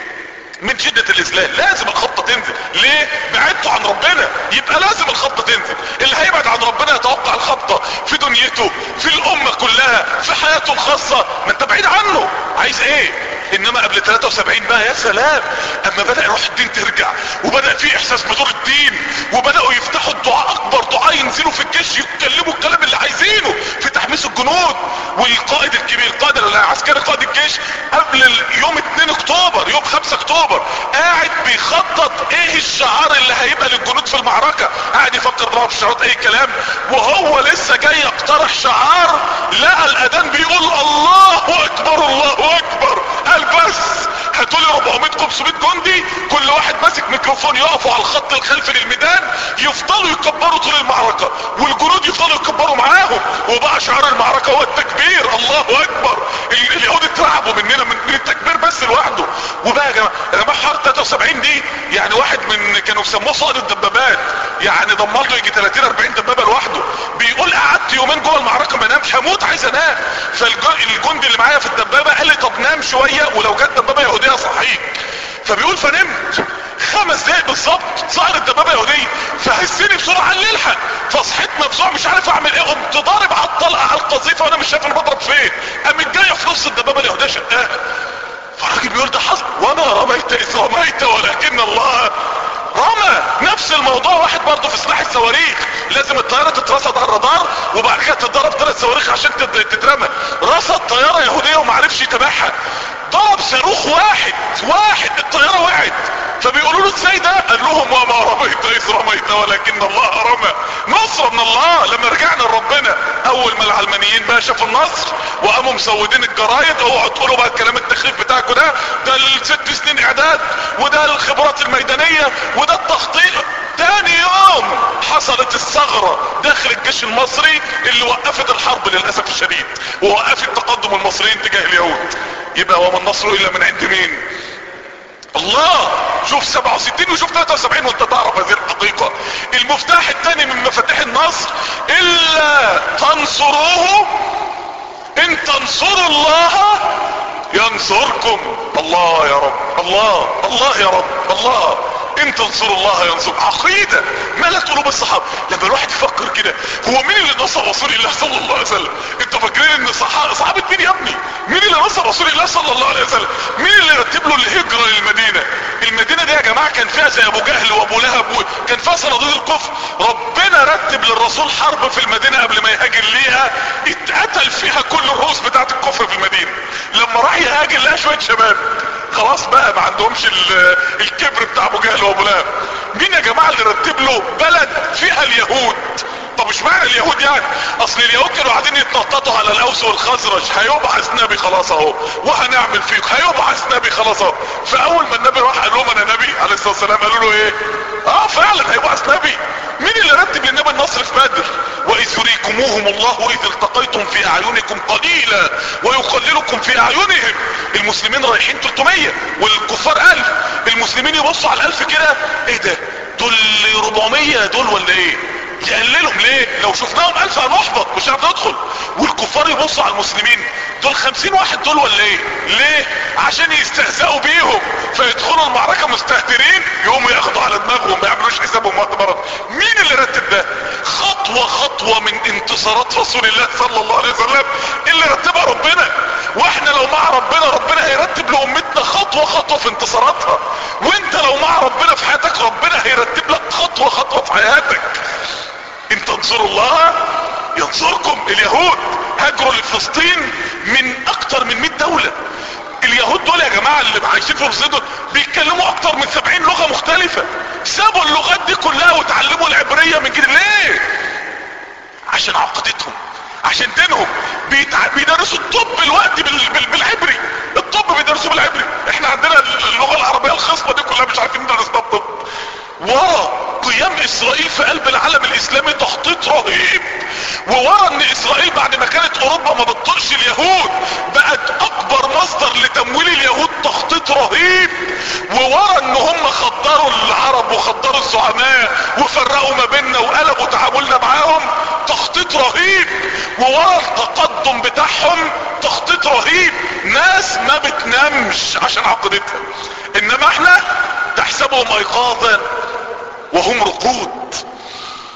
Speaker 2: من شدة الاذلال لازم الخطة تنزل ليه بعدته عن ربنا يبقى لازم الخطة تنزل اللي هيبعد عن ربنا يتوقع الخطة في دنيته في الامة كلها في حياته الخاصة ما انت بعيد عنه عايز ايه انما قبل 73 بقى يا سلام اما بدأ روح الدين ترجع وبدأ في احساس بدور الدين وبدأوا يفتحوا الدعاء اكبر دعاء ينزلوا في الجيش يتكلموا الكلام اللي عايزينه في تحميس الجنود والقائد الكبير القائد العسكري قائد الجيش قبل يوم 2 اكتوبر يوم 5 اكتوبر قاعد بيخطط ايه الشعار اللي هيبقى للجنود في المعركة قاعد يفكر بقى في شعارات اي كلام وهو لسه جاي يقترح شعار لقى الاذان بيقول الله اكبر الله اكبر قال بس هاتولي 400 500 جندي كل واحد ماسك ميكروفون يقفوا على الخط الخلفي للميدان يفضلوا يكبروا طول المعركة والجنود يفضلوا يكبروا معاهم وبقى شعار المعركة هو التكبير الله اكبر ال- اليهود اترعبوا مننا من, من التكبير بس لوحده وبقى يا جماعه يا جماعه حرب 73 دي يعني واحد من كانوا بيسموه صائد الدبابات يعني ضمن له يجي 30 40 دبابه لوحده بيقول قعدت يومين جوه المعركه ما نامش هموت عايز انام فالجندي اللي معايا في الدبابه قال لي طب نام شويه ولو جت دبابه يهوديه صحيك فبيقول فنمت خمس دقايق بالظبط ظهرت دبابه يهوديه فهزني بسرعه قال لي الحق فصحيت مفزوع مش عارف اعمل ايه قمت ضارب على الطلقه على القذيفه وانا مش شايف انا بضرب فين قامت جايه في نص الدبابه اليهوديه شقاها فالراجل بيقول ده حصل وما رميت اذ رميت ولكن الله رمى نفس الموضوع واحد برضه في سلاح الصواريخ لازم الطيارة تترصد على الرادار وبعد كده تتضرب ثلاث صواريخ عشان تت- تترمى رصد طيارة يهودية ومعرفش يتابعها ضرب صاروخ واحد واحد الطيارة وقعت فبيقولوا له ازاي ده قال لهم وما رميت اذ رميت ولكن الله رمى نصر من الله لما رجعنا لربنا اول ما العلمانيين بقى شافوا النصر وقاموا مسودين الجرايد اوعوا تقولوا بقى الكلام التخريف بتاعكم ده ده الست سنين اعداد وده الخبرات الميدانية وده التخطيط تاني يوم حصلت الثغرة داخل الجيش المصري اللي وقفت الحرب للأسف الشديد ووقفت تقدم المصريين تجاه اليهود يبقى وما النصر الا من عند مين الله شوف 67 وشوف 73 وانت تعرف هذه الحقيقة المفتاح الثاني من مفاتيح النصر الا تنصروه ان تنصروا الله ينصركم الله يا رب الله الله يا رب الله ان تنصروا الله ينصر عقيدة ملت قلوب الصحابة لما الواحد يفكر كده هو مين اللي نصر رسول الله صلى الله عليه وسلم انتوا فاكرين ان صحابة صحابة مين يا ابني مين اللي نصر رسول الله صلى الله عليه وسلم مين اللي رتب له الهجرة للمدينة المدينة دي يا جماعة كان فيها زي ابو جهل وابو لهب و- كان فيها صناديد الكفر ربنا رتب للرسول حرب في المدينة قبل ما يهاجر ليها اتقتل فيها كل الرؤوس بتاعت الكفر في المدينة لما راح يهاجر لها شوية شباب خلاص بقى ما عندهمش ال- الكبر بتاع ابو جهل وابو لهب مين يا جماعة اللي رتب له بلد فيها اليهود طب مش معنى اليهود يعني اصل اليهود كانوا قاعدين يتنططوا على الاوس والخزرج هيبعث نبي خلاص اهو وهنعمل فيك هيبعث نبي خلاص اهو فاول ما النبي راح قال لهم انا نبي عليه الصلاه والسلام قالوا له ايه اه فعلا هيبعث نبي مين اللي رتب للنبي النصر في بدر واذ يريكموهم الله اذ التقيتم في اعينكم قليلا ويقللكم في اعينهم المسلمين رايحين 300 والكفار 1000 المسلمين يبصوا على الالف كده ايه ده دول 400 دول ولا ايه يقللهم ليه لو شفناهم الف هنحبط مش هنعرف ندخل والكفار يبصوا على المسلمين دول خمسين واحد دول ولا ايه ليه عشان يستهزئوا بيهم فيدخلوا المعركة مستهترين يقوموا ياخدوا على دماغهم ما يعملوش حسابهم وقت مرض مين اللي رتب ده خطوة خطوة من انتصارات رسول الله صلى الله عليه وسلم اللي رتبها ربنا واحنا لو مع ربنا ربنا هيرتب لامتنا خطوة خطوة في انتصاراتها وانت لو مع ربنا في حياتك ربنا هيرتب لك خطوة خطوة في حياتك ان تنصروا الله ينصركم اليهود هاجروا لفلسطين من اكتر من 100 دولة اليهود دول يا جماعة اللي عايشين في فلسطين دول بيتكلموا اكتر من 70 لغة مختلفة سابوا اللغات دي كلها وتعلموا العبرية من جديد ليه عشان عقيدتهم عشان دينهم بيتع... بيدرسوا الطب الوقت بال... بال... بالعبري الطب بيدرسوه بالعبري احنا عندنا اللغة العربية الخصبة دي كلها مش عارفين ندرسها الطب ورا قيام اسرائيل في قلب العالم الاسلامي تخطيط رهيب وورا ان اسرائيل بعد ما كانت اوروبا ما بتطقش اليهود بقت اكبر مصدر لتمويل اليهود تخطيط رهيب وورا ان هم خدروا العرب وخدروا الزعماء وفرقوا ما بيننا وقلبوا تعاملنا معاهم تخطيط رهيب وورا التقدم بتاعهم تخطيط رهيب ناس ما بتنامش عشان عقيدتها انما احنا تحسبهم ايقاظا وهم رقود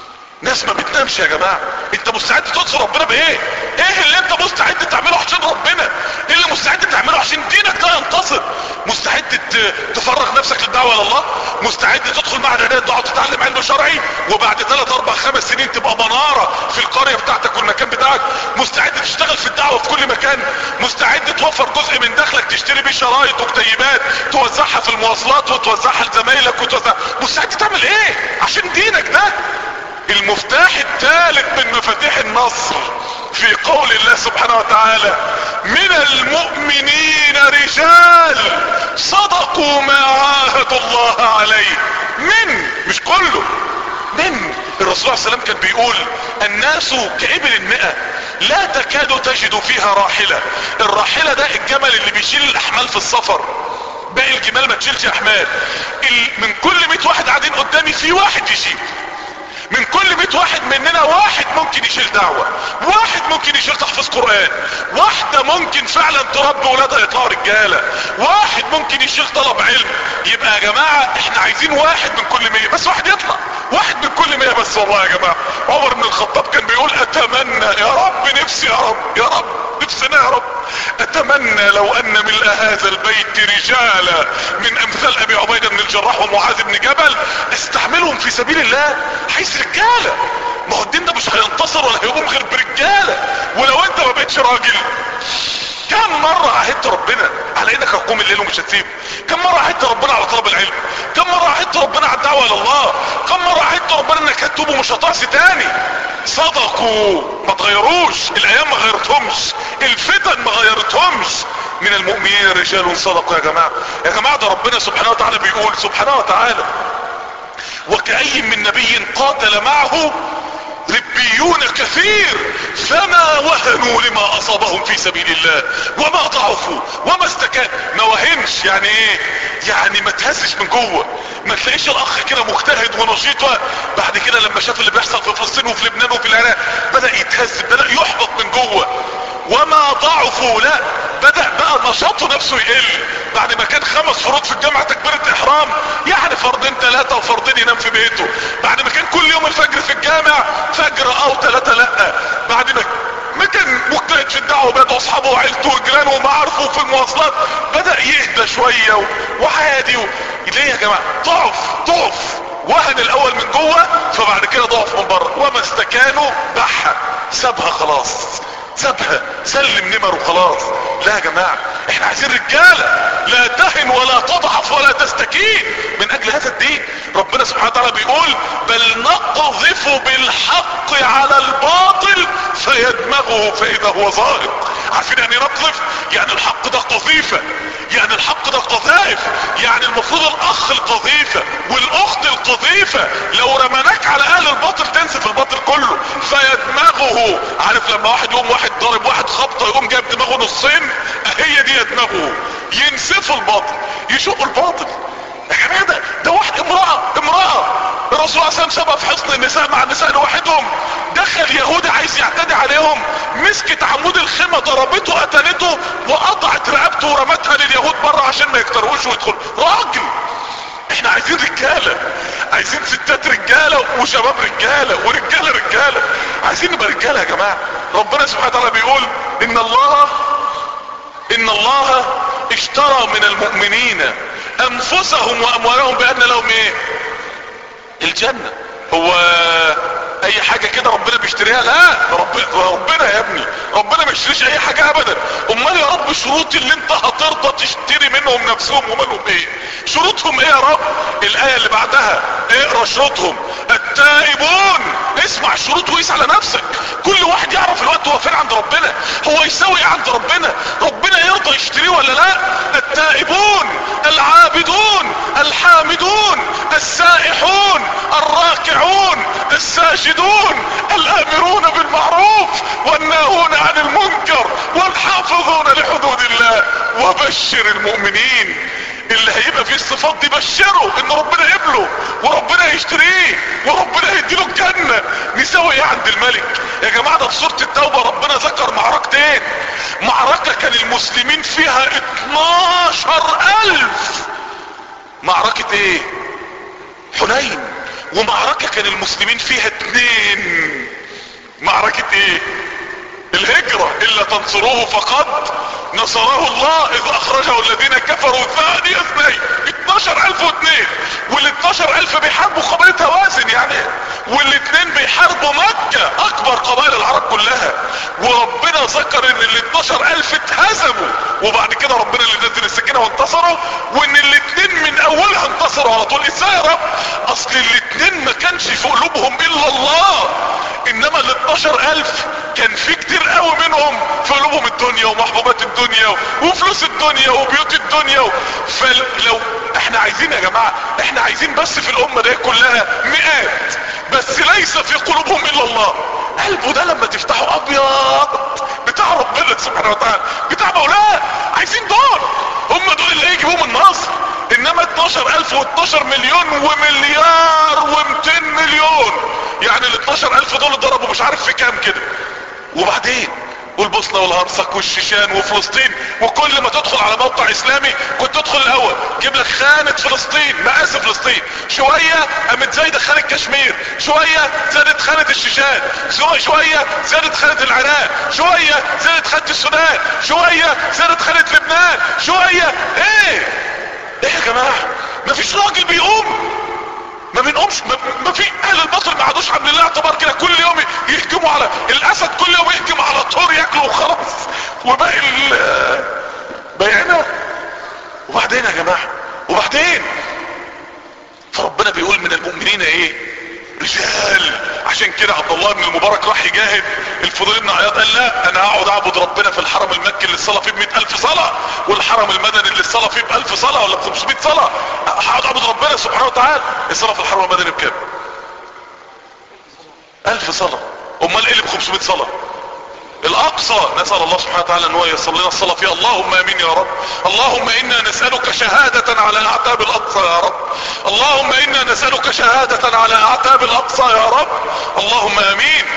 Speaker 2: ناس ما بتنامش يا جماعة انت مستعد تنصر ربنا بايه ايه اللي انت مستعد تعمله عشان ربنا ايه اللي مستعد تعمله عشان دينك ده ينتصر مستعد ت- تفرغ نفسك للدعوة الى الله مستعد تدخل معهد عناية الدعوة وتتعلم علم شرعي وبعد ثلاث اربع خمس سنين تبقى منارة في القرية بتاعتك والمكان بتاعك مستعد تشتغل في الدعوة في كل مكان مستعد توفر جزء من دخلك تشتري بيه شرايط وكتيبات توزعها في المواصلات وتوزعها لزمايلك وتوزع مستعد تعمل ايه عشان دينك ده المفتاح الثالث من مفاتيح النصر في قول الله سبحانه وتعالى من المؤمنين رجال صدقوا ما عاهدوا الله عليه من مش كله من الرسول عليه السلام كان بيقول الناس كإبل المئة لا تكاد تجد فيها راحلة الراحلة ده الجمل اللي بيشيل الأحمال في السفر باقي الجمال ما تشيلش أحمال ال- من كل 100 واحد قاعدين قدامي في واحد يشيل من كل 100 واحد مننا واحد ممكن يشيل دعوة واحد ممكن يشيل تحفيظ قرآن واحدة ممكن فعلا تربي ولادها يطلعوا رجالة واحد ممكن يشيل طلب علم يبقى يا جماعة احنا عايزين واحد من كل 100 بس واحد يطلع واحد من كل 100 بس والله يا جماعة عمر بن الخطاب كان بيقول اتمنى يا رب نفسي يا رب يا رب نفسنا يا رب اتمنى لو ان ملء هذا البيت رجالا من امثال ابي عبيدة بن الجراح ومعاذ بن جبل استعملهم في سبيل الله حيث رجالة ما هو الدين ده مش هينتصر ولا هيقوم غير برجالة ولو انت ما بقتش راجل كم مرة عهدت ربنا على انك هتقوم الليل ومش هتسيبه كم مرة عهدت ربنا على طلب العلم كم مرة عهدت ربنا على الدعوة الى الله كم مرة عهدت ربنا انك هتتوب ومش هتعصي تاني صدقوا ما تغيروش الايام ما غيرتهمش الفتن ما غيرتهمش من المؤمنين رجال صدقوا يا جماعة يا جماعة ده ربنا سبحانه وتعالى بيقول سبحانه وتعالى وكأي من نبي قاتل معه ربيون كثير فما وهنوا لما اصابهم في سبيل الله وما ضعفوا وما استكان ما وهنش يعني ايه يعني ما تهزش من جوه ما تلاقيش الاخ كده مجتهد ونشيط و- بعد كده لما شاف اللي بيحصل في فلسطين وفي لبنان وفي العراق بدأ يتهز بدأ يحبط من جوه وما ضعفوا لا بدأ بقى نشاطه نفسه يقل بعد ما كان خمس فروض في الجامعة تكبيرة احرام يعني فرضين ثلاثة وفرضين ينام في بيته بعد ما كان كل يوم الفجر في الجامع فجر او ثلاثة لا بعد ما ما كان مجتهد في الدعوة بيته اصحابه وعيلته وجيرانه ومعارفه في المواصلات بدأ يهدى شوية و- وعادي و... ليه يا جماعة ضعف ضعف وهن الاول من جوه فبعد كده ضعف من بره وما استكانوا بحة سابها خلاص سابها سلم نمر وخلاص لا يا جماعة احنا عايزين رجالة لا تهن ولا تضعف ولا تستكين من اجل هذا الدين ربنا سبحانه وتعالى بيقول بل نقذف بالحق على الباطل فيدمغه فاذا هو ظاهر عارفين يعني إيه نقذف يعني الحق ده قذيفة يعني الحق ده قذائف يعني المفروض الاخ القذيفة والاخت القذيفة لو رمناك على اهل الباطل تنسف الباطل كله فيدمغه عارف لما واحد يقوم واحد ضارب واحد خبطة يقوم جايب دماغه نصين هي دي يدمغه ينسفوا الباطل يشقوا الباطل يا جماعه ده ده واحد امرأة امرأة الرسول صلى الله عليه وسلم سبق في حصن النساء مع النساء لوحدهم دخل يهودي عايز يعتدي عليهم مسكت عمود الخيمة ضربته قتلته وقطعت رقبته ورمتها لليهود بره عشان ما يقتروش ويدخلوا راجل احنا عايزين رجالة عايزين ستات رجالة وشباب رجالة ورجالة رجالة عايزين نبقى رجالة يا جماعة ربنا سبحانه وتعالى بيقول ان الله ان الله اشترى من المؤمنين انفسهم واموالهم بان لهم ايه الجنة هو اي حاجة كده ربنا بيشتريها لا ربنا, ربنا يا ابني ربنا ما يشتريش اي حاجة ابدا امال يا رب شروط اللي انت هترضى تشتري منهم نفسهم ومالهم ايه شروطهم ايه يا رب الاية اللي بعدها اقرا شروطهم التائبون اسمع الشروط وقيس على نفسك كل واحد يعرف الوقت هو فين عند ربنا هو يساوي ايه عند ربنا ربنا يرضى يشتريه ولا لا التائبون العابدون الحامدون السائحون الراكعون الساجدون الامرون بالمعروف والناهون عن المنكر والحافظون لحدود الله وبشر المؤمنين اللي هيبقى فيه الصفات دي بشره ان ربنا يقبله وربنا يشتريه وربنا يديله الجنة نساوي ايه عند الملك يا جماعة ده في سورة التوبة ربنا ذكر معركتين معركة كان المسلمين فيها 12 الف معركة ايه حنين ومعركة كان المسلمين فيها اتنين معركة ايه الهجرة الا تنصروه فقد نصره الله اذ اخرجه الذين كفروا ثاني اثنين 12002 وال 12000 بيحاربوا قبيلة هوازن يعني والاثنين بيحاربوا مكة اكبر قبائل العرب كلها وربنا ذكر ان ال 12000 اتهزموا وبعد كده ربنا اللي نزل السكينة وانتصروا وان الاثنين من اولها انتصروا على طول ازاي يا رب اصل الاثنين ما كانش في قلوبهم الا الله انما ال 12000 كان في كتير قوي منهم في قلوبهم الدنيا ومحبوبات الدنيا وفلوس الدنيا وبيوت الدنيا فلو احنا عايزين يا جماعة احنا عايزين بس في الامة دي كلها مئات بس ليس في قلوبهم الا الله قلبه ده لما تفتحه ابيض بتاع ربنا سبحانه وتعالى بتاع مولاه عايزين دول هم دول اللي هيجيبوهم النصر انما 12000 و12 مليون ومليار و200 مليون يعني ال 12000 دول ضربوا مش عارف في كام كده وبعدين والبوسنة والهرسك والشيشان وفلسطين وكل ما تدخل على موقع اسلامي كنت تدخل الاول جيب لك خانة فلسطين مقاس فلسطين شوية قامت زايدة خانة كشمير شوية زادت خانة الشيشان شوية زادت خانة العراق شوية زادت خانة السودان شوية زادت خانة لبنان شوية ايه ايه يا جماعة مفيش راجل بيقوم ما بنقومش ما, ما في اهل الباطل ما عادوش عاملين لها اعتبار كده كل يوم يهجموا على الاسد كل يوم يهجم على طور ياكله وخلاص وباقي بايعنا وبعدين يا جماعه وبعدين فربنا بيقول من المؤمنين ايه رجال عشان كده عبد الله بن المبارك راح يجاهد الفضيل بن عياض قال لا انا هقعد اعبد ربنا في الحرم المكي اللي الصلاه فيه ب الف صلاه والحرم المدني اللي الصلاه فيه ب 1000 صلاه ولا ب 500 صلاه هقعد اعبد ربنا سبحانه وتعالى الصلاه في الحرم المدني بكام 1000 صلاه امال ايه اللي ب 500 صلاه الاقصى نسأل الله سبحانه وتعالى ان هو يصل لنا الصلاة فيه اللهم امين يا رب اللهم انا نسألك شهادة على اعتاب الاقصى يا رب اللهم انا نسألك شهادة على اعتاب الاقصى يا رب اللهم امين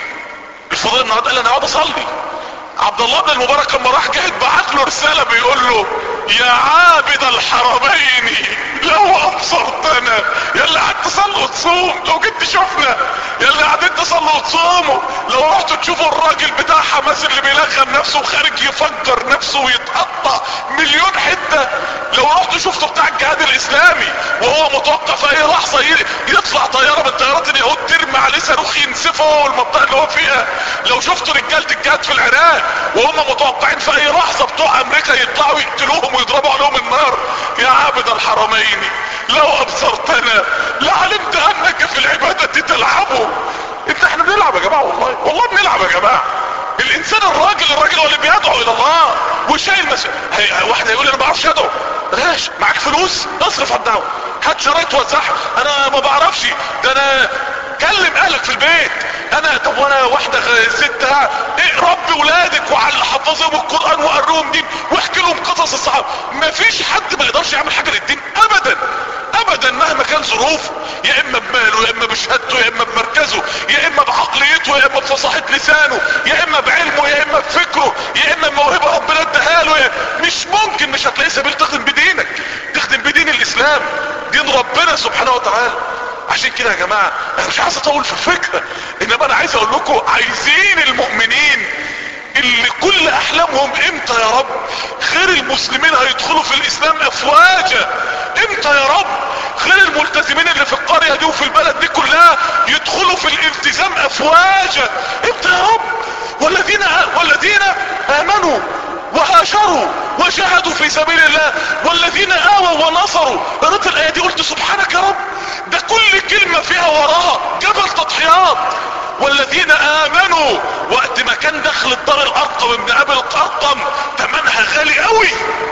Speaker 2: الفضيل النهارده قال انا اقعد اصلي عبد الله بن المبارك لما راح جاهد بعت له رسالة بيقول له يا عابد الحرمين لو ابصرتنا يا اللي قعدت تصلي وتصوم لو جيت تشوفنا يا اللي قاعدين تصلوا وتصوموا لو رحتوا تشوفوا الراجل بتاع حماس اللي بيلغم نفسه وخارج يفجر نفسه ويتقطع مليون حتة لو رحتوا شفتوا بتاع الجهاد الاسلامي وهو متوقع في اي لحظة يطلع طيارة من طيارات اليهود ترمي عليه صاروخ ينسفه هو المنطقة اللي هو فيها لو شفتوا رجالة الجهاد في العراق وهم متوقعين في اي لحظة بتوع امريكا يطلعوا يقتلوهم ويضربوا عليهم النار يا عابد الحرمين لو ابصرتنا لعلمت انك في العبادة تلعبوا انت احنا بنلعب يا جماعة والله والله بنلعب يا جماعة الانسان الراجل الراجل هو اللي بيدعو الى الله وشايل مس... هي... واحد هيقول انا ما بعرفش ادعو بلاش معاك فلوس اصرف على الدعوه هات شرايط وزعها انا ما بعرفش ده انا كلم اهلك في البيت انا طب وانا واحده ست ايه ربي ولادك وعلى حفظهم القران وقرهم دين واحكي لهم قصص الصحابه مفيش حد ما يقدرش يعمل حاجه للدين ابدا ابدا مهما كان ظروفه يا اما بماله يا اما بشهادته يا اما بمركزه يا اما بعقليته يا اما بفصاحه لسانه يا اما بعلمه يا اما بفكره يا اما بموهبه ربنا اداها له مش ممكن مش هتلاقي سبيل تخدم بدينك تخدم بدين الاسلام دين ربنا سبحانه وتعالى عشان كده يا جماعة انا مش عايز اطول في الفكرة انما انا عايز اقول لكم عايزين المؤمنين اللي كل احلامهم امتى يا رب غير المسلمين هيدخلوا في الاسلام افواجا امتى يا رب غير الملتزمين اللي في القرية دي وفي البلد دي كلها يدخلوا في الالتزام افواجا امتى يا رب والذين والذين امنوا وهاجروا وجاهدوا في سبيل الله والذين اووا ونصروا قرأت الايه دي قلت سبحانك يا رب ده كل كلمة فيها وراها جبل تضحيات والذين امنوا وقت ما كان دخل الدار الارقم ابن ابي الارقم تمنها غالي قوي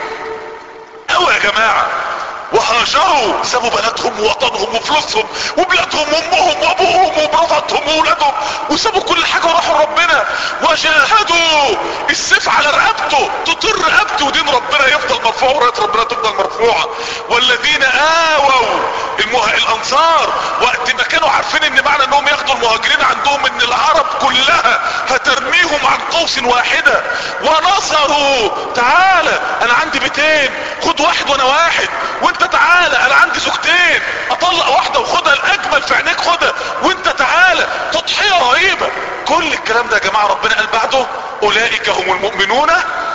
Speaker 2: قوي يا جماعة وهاجروا سابوا بلدهم ووطنهم وفلوسهم وبلادهم وامهم وابوهم ومراتهم وولادهم وسابوا كل حاجة وراحوا ربنا وجاهدوا السيف على رقبته تطر رقبته ودين ربنا يفضل مرفوع وراية ربنا تفضل مرفوعة والذين اووا المه... الانصار وقت ما كانوا عارفين ان معنى انهم ياخدوا المهاجرين عندهم ان العرب كلها هترميهم عن قوس واحدة ونصروا تعالى انا عندي بيتين خد واحد وانا واحد وانت تعالى انا عندي زوجتين اطلق واحدة وخدها الاجمل في عينيك خدها وانت تعالى تضحية رهيبة كل الكلام ده يا جماعة ربنا قال بعده اولئك هم المؤمنون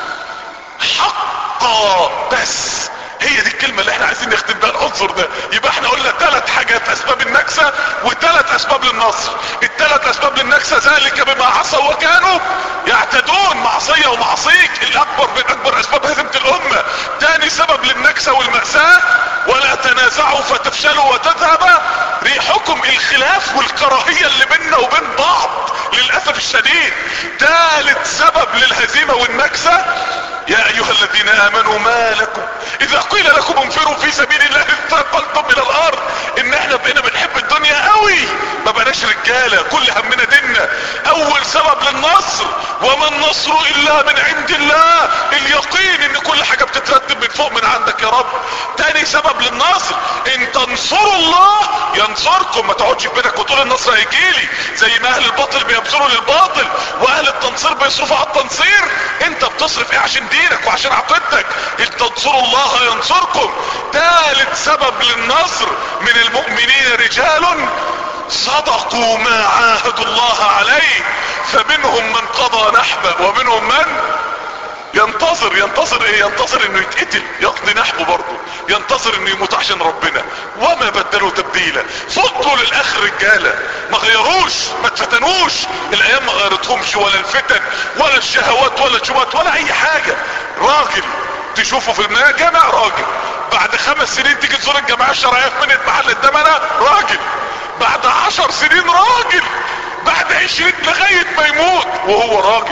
Speaker 2: حقا بس هي دي الكلمة اللي احنا عايزين نختم بها العنصر ده يبقى احنا قلنا ثلاث حاجات اسباب النكسة وثلاث اسباب للنصر الثلاث اسباب للنكسة ذلك بما عصوا وكانوا يعتدون معصية ومعصيك الاكبر من اكبر اسباب هزيمة الامة تاني سبب للنكسة والمأساة ولا تنازعوا فتفشلوا وتذهب ريحكم الخلاف والكراهية اللي بيننا وبين بعض للأسف الشديد ثالث سبب للهزيمة والنكسة يا ايها الذين امنوا ما لكم اذا قيل لكم انفروا في سبيل الله استقلتم الى الارض ان احنا بقينا بنحب الدنيا قوي ما بقناش رجالة كل همنا ديننا اول سبب للنصر وما النصر الا من عند الله اليقين ان كل حاجة بتترتب من فوق من عندك يا رب تاني سبب للنصر ان تنصروا الله ينصركم ما تقعدش في بيتك وتقول النصر هيجيلي زي ما اهل الباطل بيبذلوا للباطل واهل التنصير بيصرفوا على التنصير انت بتصرف ايه عشان دينك وعشان عقيدتك ان تنصروا الله ينصركم ثالث سبب للنصر من المؤمنين رجال صدقوا ما عاهدوا الله عليه فمنهم من قضى نحبه ومنهم من ينتظر ينتظر ايه ينتظر انه يتقتل يقضي نحبه برضه ينتظر انه يموت عشان ربنا وما بدلوا تبديلا فضلوا للاخر رجالة ما غيروش ما اتفتنوش الايام ما غيرتهمش ولا الفتن ولا الشهوات ولا الشبهات ولا اي حاجة راجل تشوفه في الجامع راجل بعد خمس سنين تيجي تزور الجماعة الشرعية في منة محل الدمنة راجل بعد عشر سنين راجل بعد عشرين لغاية ما يموت وهو راجل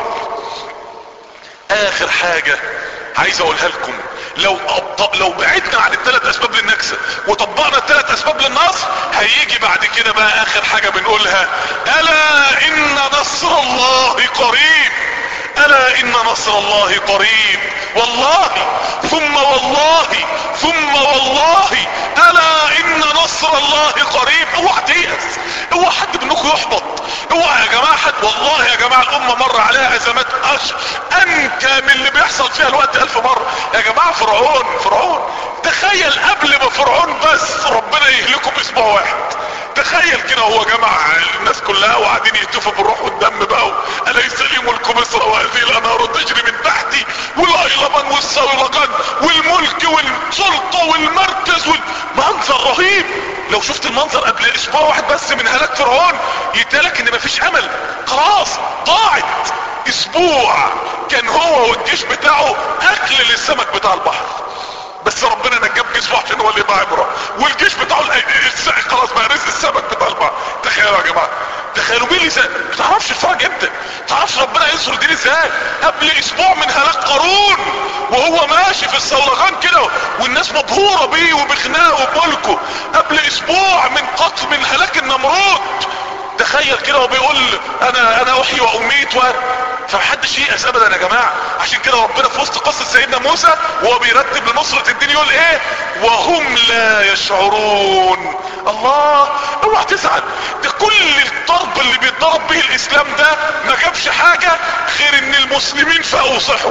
Speaker 2: اخر حاجة عايز اقولها لكم لو أبط... لو بعدنا عن الثلاث اسباب للنكسة وطبقنا الثلاث اسباب للنصر هيجي بعد كده بقى اخر حاجة بنقولها الا ان نصر الله قريب الا ان نصر الله قريب والله ثم والله ثم والله الا ان نصر الله قريب اوعى تيأس اوعى حد منكم يحبط اوعى يا جماعة حد والله يا جماعة الامة مر عليها ازمات أش... انكى من اللي بيحصل فيها الوقت الف مرة يا جماعة فرعون فرعون تخيل قبل ما فرعون بس ربنا يهلكه باسبوع واحد تخيل كده هو جمع الناس كلها وقاعدين يهتفوا بالروح والدم بقى اليس لي ملك مصر وهذه الانهار تجري من تحتي والايلمان والصولجان والملك والسلطة والمركز والمنظر رهيب لو شفت المنظر قبل اسبوع واحد بس من هلاك فرعون يتقالك ان مفيش امل خلاص ضاعت اسبوع كان هو والجيش بتاعه اكل للسمك بتاع البحر بس ربنا نجاب جسمه عشان هو اللي يبقى عبره والجيش بتاعه خلاص بقى رزق السمك بتاع البحر تخيلوا يا جماعه تخيلوا مين اللي زي ما تعرفش الفرج امتى ما تعرفش ربنا ينصر الدين ازاي قبل اسبوع من هلاك قارون وهو ماشي في الصولغان كده والناس مبهوره بيه وبغناه وبملكه قبل اسبوع من قتل من هلاك النمرود تخيل كده وبيقول انا انا احيي واميت و فمحدش ييأس ابدا يا جماعة عشان كده ربنا في وسط قصة سيدنا موسى وهو بيرتب لنصرة الدين يقول ايه وهم لا يشعرون الله اوعى تزعل ده كل الضرب اللي بيتضرب به الاسلام ده ما جابش حاجة غير ان المسلمين فاقوا صحوا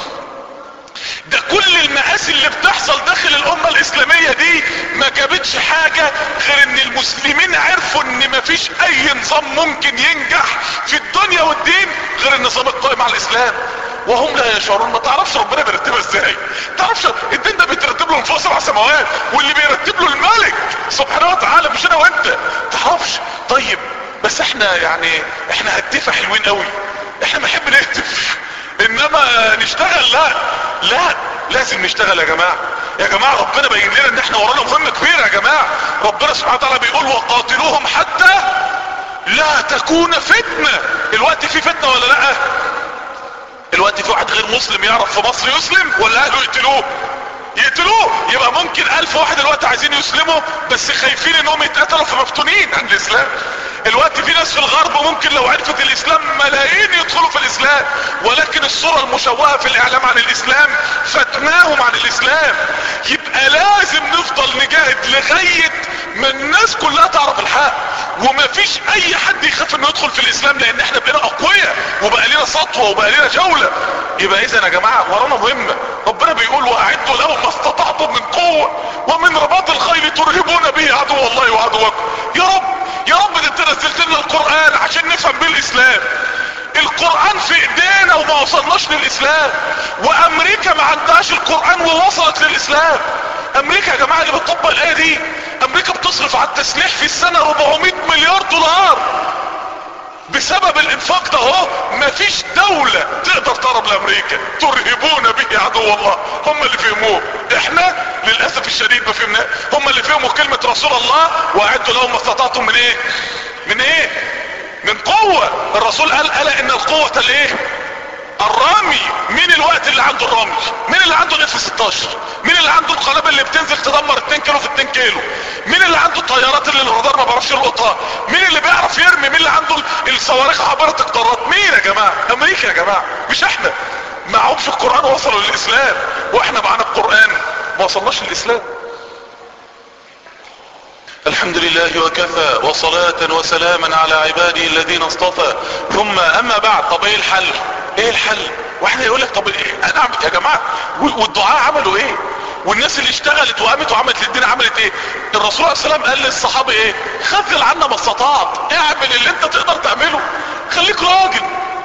Speaker 2: ده كل المآسي اللي بتحصل داخل الامة الاسلامية دي ما جابتش حاجة غير ان المسلمين عرفوا ان مفيش اي نظام ممكن ينجح في الدنيا والدين غير النظام القائم على الاسلام وهم لا يشعرون ما تعرفش ربنا بيرتبها ازاي تعرفش الدين ده بيترتب له من فوق سبع سماوات واللي بيرتب له الملك سبحانه وتعالى مش انا وانت تعرفش طيب بس احنا يعني احنا هتفة حلوين قوي احنا بنحب نهتف انما نشتغل لا لا لازم نشتغل يا جماعة يا جماعة ربنا بين لنا ان احنا ورانا مهمة كبيرة يا جماعة ربنا سبحانه وتعالى بيقول وقاتلوهم حتى لا تكون فتنة الوقت في فتنة ولا لا الوقت في واحد غير مسلم يعرف في مصر يسلم ولا اهله يقتلوه يقتلوه يبقى ممكن الف واحد الوقت عايزين يسلموا بس خايفين انهم يتقتلوا فمفتونين عن الاسلام الوقت في ناس في الغرب ممكن لو عرفت الاسلام ملايين يدخلوا في الاسلام ولكن الصورة المشوهة في الاعلام عن الاسلام فتناهم عن الاسلام يبقى لازم نفضل نجاهد لغاية ما الناس كلها تعرف الحق وما فيش اي حد يخاف انه يدخل في الاسلام لان احنا بقينا اقوياء وبقى لنا سطوه وبقى لنا جوله يبقى اذا يا جماعه ورانا مهمه ربنا بيقول واعدوا لهم ما استطعتم من قوه ومن رباط الخيل ترهبون به عدو الله وعدوكم يا رب يا رب ده انت نزلت لنا القران عشان نفهم بيه الاسلام القرآن في ايدينا وما وصلناش للاسلام وامريكا ما عندهاش القرآن ووصلت للاسلام امريكا يا جماعة اللي بتطبق الاية دي امريكا بتصرف على التسليح في السنة 400 مليار دولار بسبب الانفاق ده اهو مفيش دولة تقدر تهرب لامريكا ترهبون به عدو الله هم اللي فهموه احنا للاسف الشديد ما فهمناه هم اللي فهموا كلمة رسول الله واعدوا لهم ما استطعتم من ايه من ايه من قوة الرسول قال الا ان القوة الايه الرامي مين الوقت اللي عنده الرمي مين اللي عنده الاف 16 مين اللي عنده القنابل اللي بتنزل تدمر 2 كيلو في 2 كيلو مين اللي عنده الطيارات اللي الرادار ما بيعرفش يلقطها مين اللي بيعرف يرمي مين اللي عنده الصواريخ عبارة القارات مين يا جماعة امريكا يا جماعة مش احنا معهم في القرآن وصلوا للاسلام واحنا معانا القرآن ما وصلناش للاسلام الحمد لله وكفى وصلاة وسلاما على عباده الذين اصطفى ثم اما بعد طب ايه الحل ايه الحل واحنا يقول لك طب إيه؟ انا أعمل يا جماعة والدعاء عملوا ايه والناس اللي اشتغلت وقامت وعملت للدين عملت ايه الرسول عليه السلام قال للصحابة ايه خذل عنا ما استطعت اعمل اللي انت تقدر تعمله خليك راجل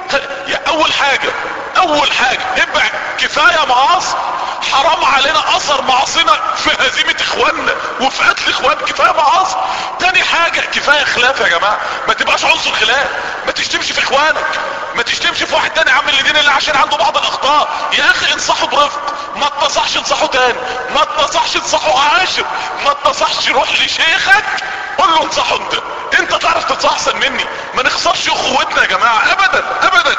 Speaker 2: يا اول حاجة اول حاجة ابعد كفاية معاصي حرام علينا اثر معاصينا في هزيمة اخواننا وفي قتل اخوان كفاية معاصي تاني حاجة كفاية خلاف يا جماعة ما تبقاش عنصر خلاف ما تشتمش في اخوانك ما تشتمش في واحد تاني عامل لدين الله عشان عنده بعض الاخطاء يا اخي انصحه برفق ما اتصحش انصحه تاني ما اتصحش انصحه عاشر ما اتصحش روح لشيخك قول له انصحه انت انت تعرف تنصح احسن مني ما نخسرش اخوتنا يا جماعة ابدا ابدا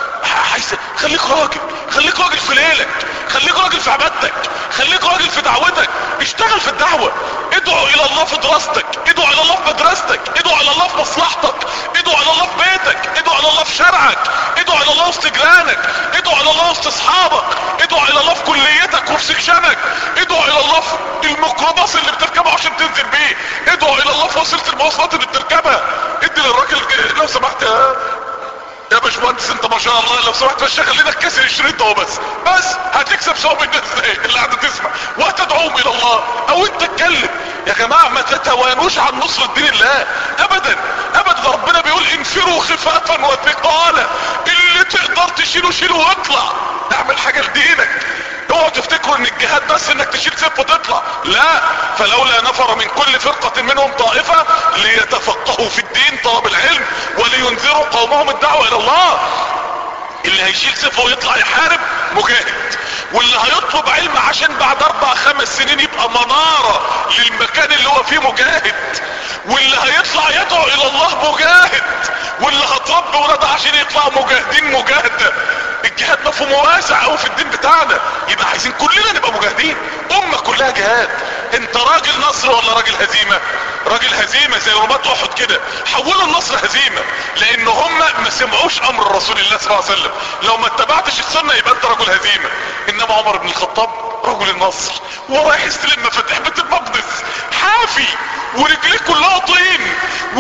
Speaker 2: حيث خليك راجل خليك راجل في ليلك خليك راجل في عبادتك خليك راجل في دعوتك اشتغل في الدعوة ادعو الى الله في دراستك ادعو الى الله في مدرستك ادعو الى الله في مصلحتك ادعو الى الله في بيتك ادعو الى الله في شارعك ادعو الى الله وسط جيرانك ادعو الى الله وسط اصحابك ادعو الى الله في كليتك وفي سكشنك ادعو الى الله في الميكروباص اللي بتركبه عشان تنزل بيه ادعو الى الله في وسيله المواصلات اللي بتركبها ادي للراجل لو سمحت يا يا باشمهندس انت ما شاء الله لو سمحت بس شغل لنا كسر الشريط اهو بس بس هتكسب ثواب الناس اللي قاعده تسمع وهتدعوهم الى الله او انت اتكلم يا جماعه ما تتوانوش عن نصر دين الله ابدا ابدا ربنا بيقول انفروا خفافا وثقالا اللي تقدر تشيله شيله واطلع اعمل حاجه لدينك اوعوا تفتكروا ان الجهاد بس انك تشيل سيف وتطلع لا فلولا نفر من كل فرقة منهم طائفة ليتفقهوا في الدين طلب العلم ولينذروا قومهم الدعوة الى الله اللي هيشيل سيفه ويطلع يحارب مجاهد واللي هيطلب علم عشان بعد اربع خمس سنين يبقى منارة للمكان اللي هو فيه مجاهد واللي هيطلع يدعو الى الله مجاهد واللي هتربي ولاد عشان يطلعوا مجاهدين مجاهدة الجهاد مفهوم واسع قوي في الدين بتاعنا يبقى عايزين كلنا نبقى مجاهدين امة كلها جهاد انت راجل نصر ولا راجل هزيمة راجل هزيمة زي رباط احد كده حولوا النصر هزيمة لان هم ما سمعوش امر رسول الله صلى الله عليه وسلم لو ما اتبعتش السنة يبقى انت رجل هزيمة انما عمر بن الخطاب رجل النصر ورايح يستلم مفاتيح بيت المقدس حافي ورجليه كلها طين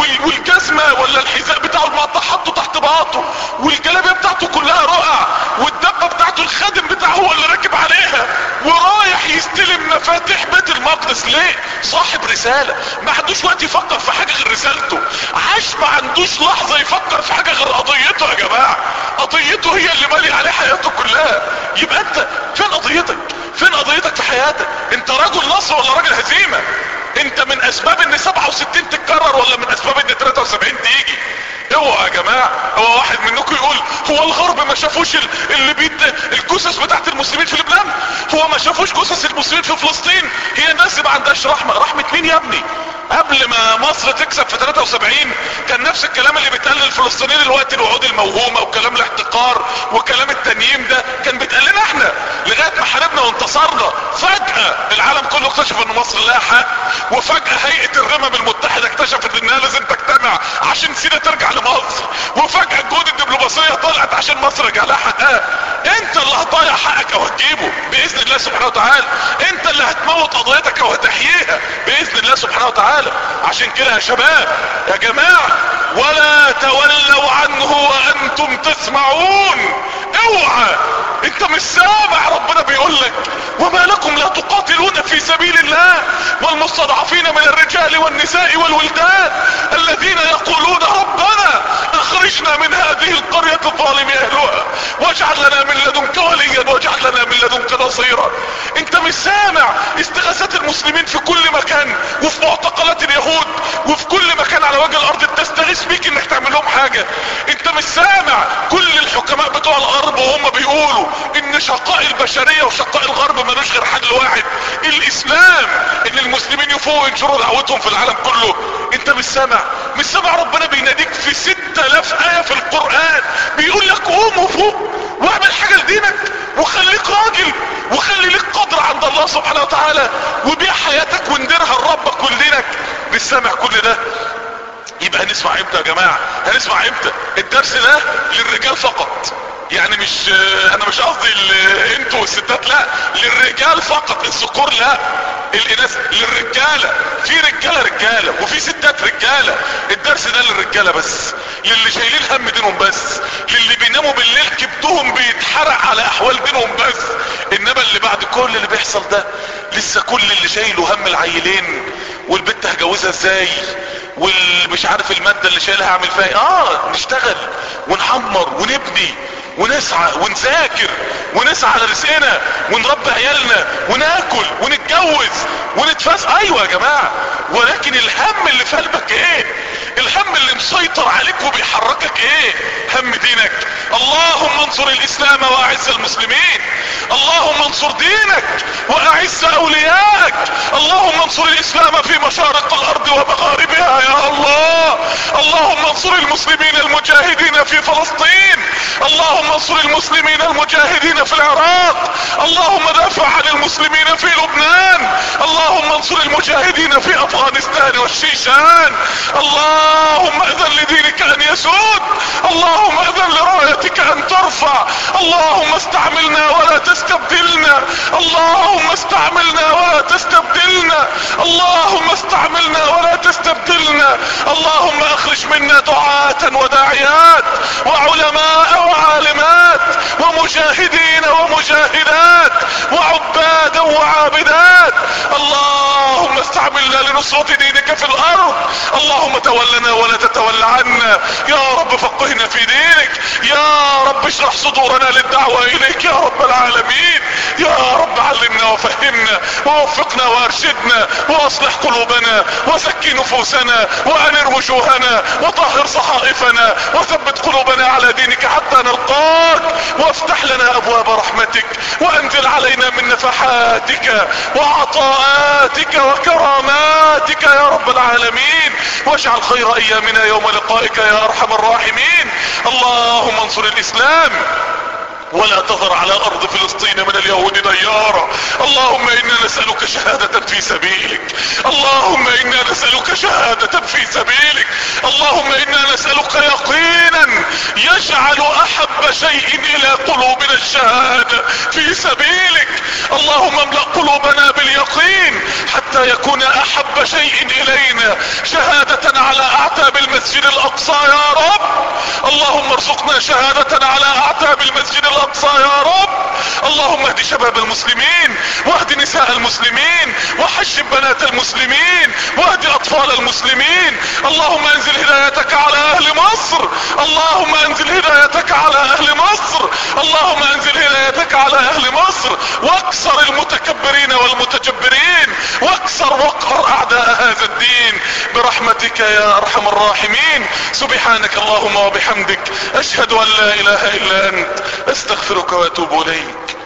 Speaker 2: والجزمة ولا الحذاء بتاعه المقطع حطه تحت باطه والجلابية بتاعته كلها رقع والدبة بتاعته الخادم بتاعه هو اللي راكب عليها ورايح يستلم مفاتيح بيت المقدس ليه صاحب رسالة ما عندوش وقت يفكر في حاجة غير رسالته عاش ما عندوش لحظة يفكر في حاجة غير قضيته يا جماعة قضيته هي اللي مالي عليه حياته كلها يبقى انت فين قضيتك فين قضيتك في حياتك انت رجل نصر ولا راجل هزيمة انت من اسباب ان 67 تتكرر ولا من اسباب ان 73 تيجي اوعى يا جماعة هو واحد منكم يقول هو الغرب ما شافوش اللي بيت الجثث بتاعت المسلمين في لبنان هو ما شافوش جثث المسلمين في فلسطين هي الناس ما عندهاش رحمة رحمة مين يا ابني قبل ما مصر تكسب في 73 كان نفس الكلام اللي بيتقال للفلسطينيين دلوقتي الوعود الموهومة وكلام الاحتقار وكلام التنييم ده كان بيتقال لنا احنا لغاية ما حاربنا وانتصرنا فجأة العالم كله اكتشف ان مصر لها حق وفجأة هيئة الرمم المتحدة اكتشفت انها لازم تجتمع عشان سينا ترجع لمصر وفجأة الجهود الدبلوماسية طلعت عشان مصر رجع لها حقها انت اللي هتضيع حقك او هتجيبه باذن الله سبحانه وتعالى انت اللي هتموت قضيتك او هتحييها باذن الله سبحانه وتعالى وتعالى عشان كده يا شباب يا جماعة ولا تولوا عنه وانتم تسمعون اوعى انت مش سامع ربنا بيقول لك وما لكم لا تقاتلون في سبيل الله والمستضعفين من الرجال والنساء والولدان الذين يقولون ربنا اخرجنا من هذه القرية الظالم اهلها واجعل لنا من لدنك وليا واجعل لنا من لدنك نصيرا انت مش سامع استغاثات المسلمين في كل مكان وفي معتقلات اليهود وفي كل مكان على وجه الارض تستغيث بيك انك تعمل لهم حاجة انت مش سامع كل الحكماء بتوع الغرب وهم بيقولوا ان شقاء البشرية وشقاء الغرب ملوش غير حل واحد الاسلام ان المسلمين يفوقوا ينشروا دعوتهم في العالم كله انت مش سامع مش سامع ربنا بيناديك في ستة الاف اية في القرآن بيقول لك قوم وفوق واعمل حاجة لدينك وخليك راجل وخلي لك قدر عند الله سبحانه وتعالى وبيع حياتك ونديرها لربك ولدينك مش سامع كل ده يبقى هنسمع امتى يا جماعة هنسمع امتى الدرس ده للرجال فقط يعني مش انا مش قصدي ال- انتوا والستات لا للرجال فقط الذكور لا الاناث للرجاله في رجاله رجاله وفي ستات رجاله الدرس ده للرجاله بس للي شايلين هم دينهم بس للي بيناموا بالليل كبدهم بيتحرق على احوال دينهم بس انما اللي بعد كل اللي بيحصل ده لسه كل اللي شايله هم العيلين والبنت هجوزها ازاي والمش عارف المادة اللي شايلها اعمل فيها ايه اه نشتغل ونحمر ونبني ونسعى ونذاكر ونسعى على رزقنا ونربي عيالنا وناكل ونتجوز ونتفاس ايوه يا جماعة ولكن الهم اللي في قلبك ايه الهم اللي مسيطر عليك وبيحركك ايه هم دينك اللهم انصر الاسلام واعز المسلمين اللهم انصر دينك واعز اوليائك اللهم انصر الاسلام في مشارق الارض ومغاربها يا الله اللهم انصر المسلمين المجاهدين في فلسطين اللهم انصر المسلمين المجاهدين في العراق اللهم دافع عن المسلمين في لبنان اللهم انصر المجاهدين في افغانستان والشيشان اللهم اذن لدينك ان يسود اللهم اذن لرايتك ان ترفع اللهم استعملنا ولا تستبدلنا اللهم استعملنا ولا تستبدلنا اللهم استعملنا ولا تستبدلنا اللهم اخرج منا دعاة وداعيات وعلماء وعالمات ومجاهدين ومجاهدات وعبادا وعابدات اللهم استعملنا لنصرة دينك في الارض اللهم تولنا ولا تتولى عنا يا رب فقهنا في دينك يا رب اشرح صدورنا للدعوة اليك يا رب العالمين يا رب علمنا وفهمنا ووفقنا وارشدنا واصلح قلوبنا وزكي نفوسنا وانر وجوهنا وطهر صحائفنا وثبت قلوبنا على دينك حتى نلقاك وافتح لنا ابواب رحمتك وانزل علينا من نفحاتك وعطاءاتك وكراماتك يا رب العالمين واجعل خير ايامنا يوم لقائك يا ارحم الراحمين اللهم انصر الاسلام ولا تظهر على ارض فلسطين من اليهود ديارا اللهم انا نسألك شهادة في سبيلك اللهم انا نسألك شهادة في سبيلك اللهم انا نسألك يقينا يجعل احب شيء الى قلوبنا الشهادة في سبيلك اللهم املأ قلوبنا باليقين حتى يكون احب شيء الينا شهادة على اعتاب المسجد الاقصى يا رب اللهم ارزقنا شهادة على اعتاب المسجد الاقصى يا رب اللهم اهد شباب المسلمين واهد نساء المسلمين وحشب بنات المسلمين واهد اطفال المسلمين اللهم انزل هدايتك على اهل مصر اللهم انزل هدايتك على اهل مصر اللهم انزل هدايتك على اهل مصر واكسر المتكبرين والمتجبرين واكسر وقهر اعداء هذا الدين برحمتك يا ارحم الراحمين سبحانك اللهم وبحمدك اشهد ان لا اله الا انت استغفرك واتوب اليك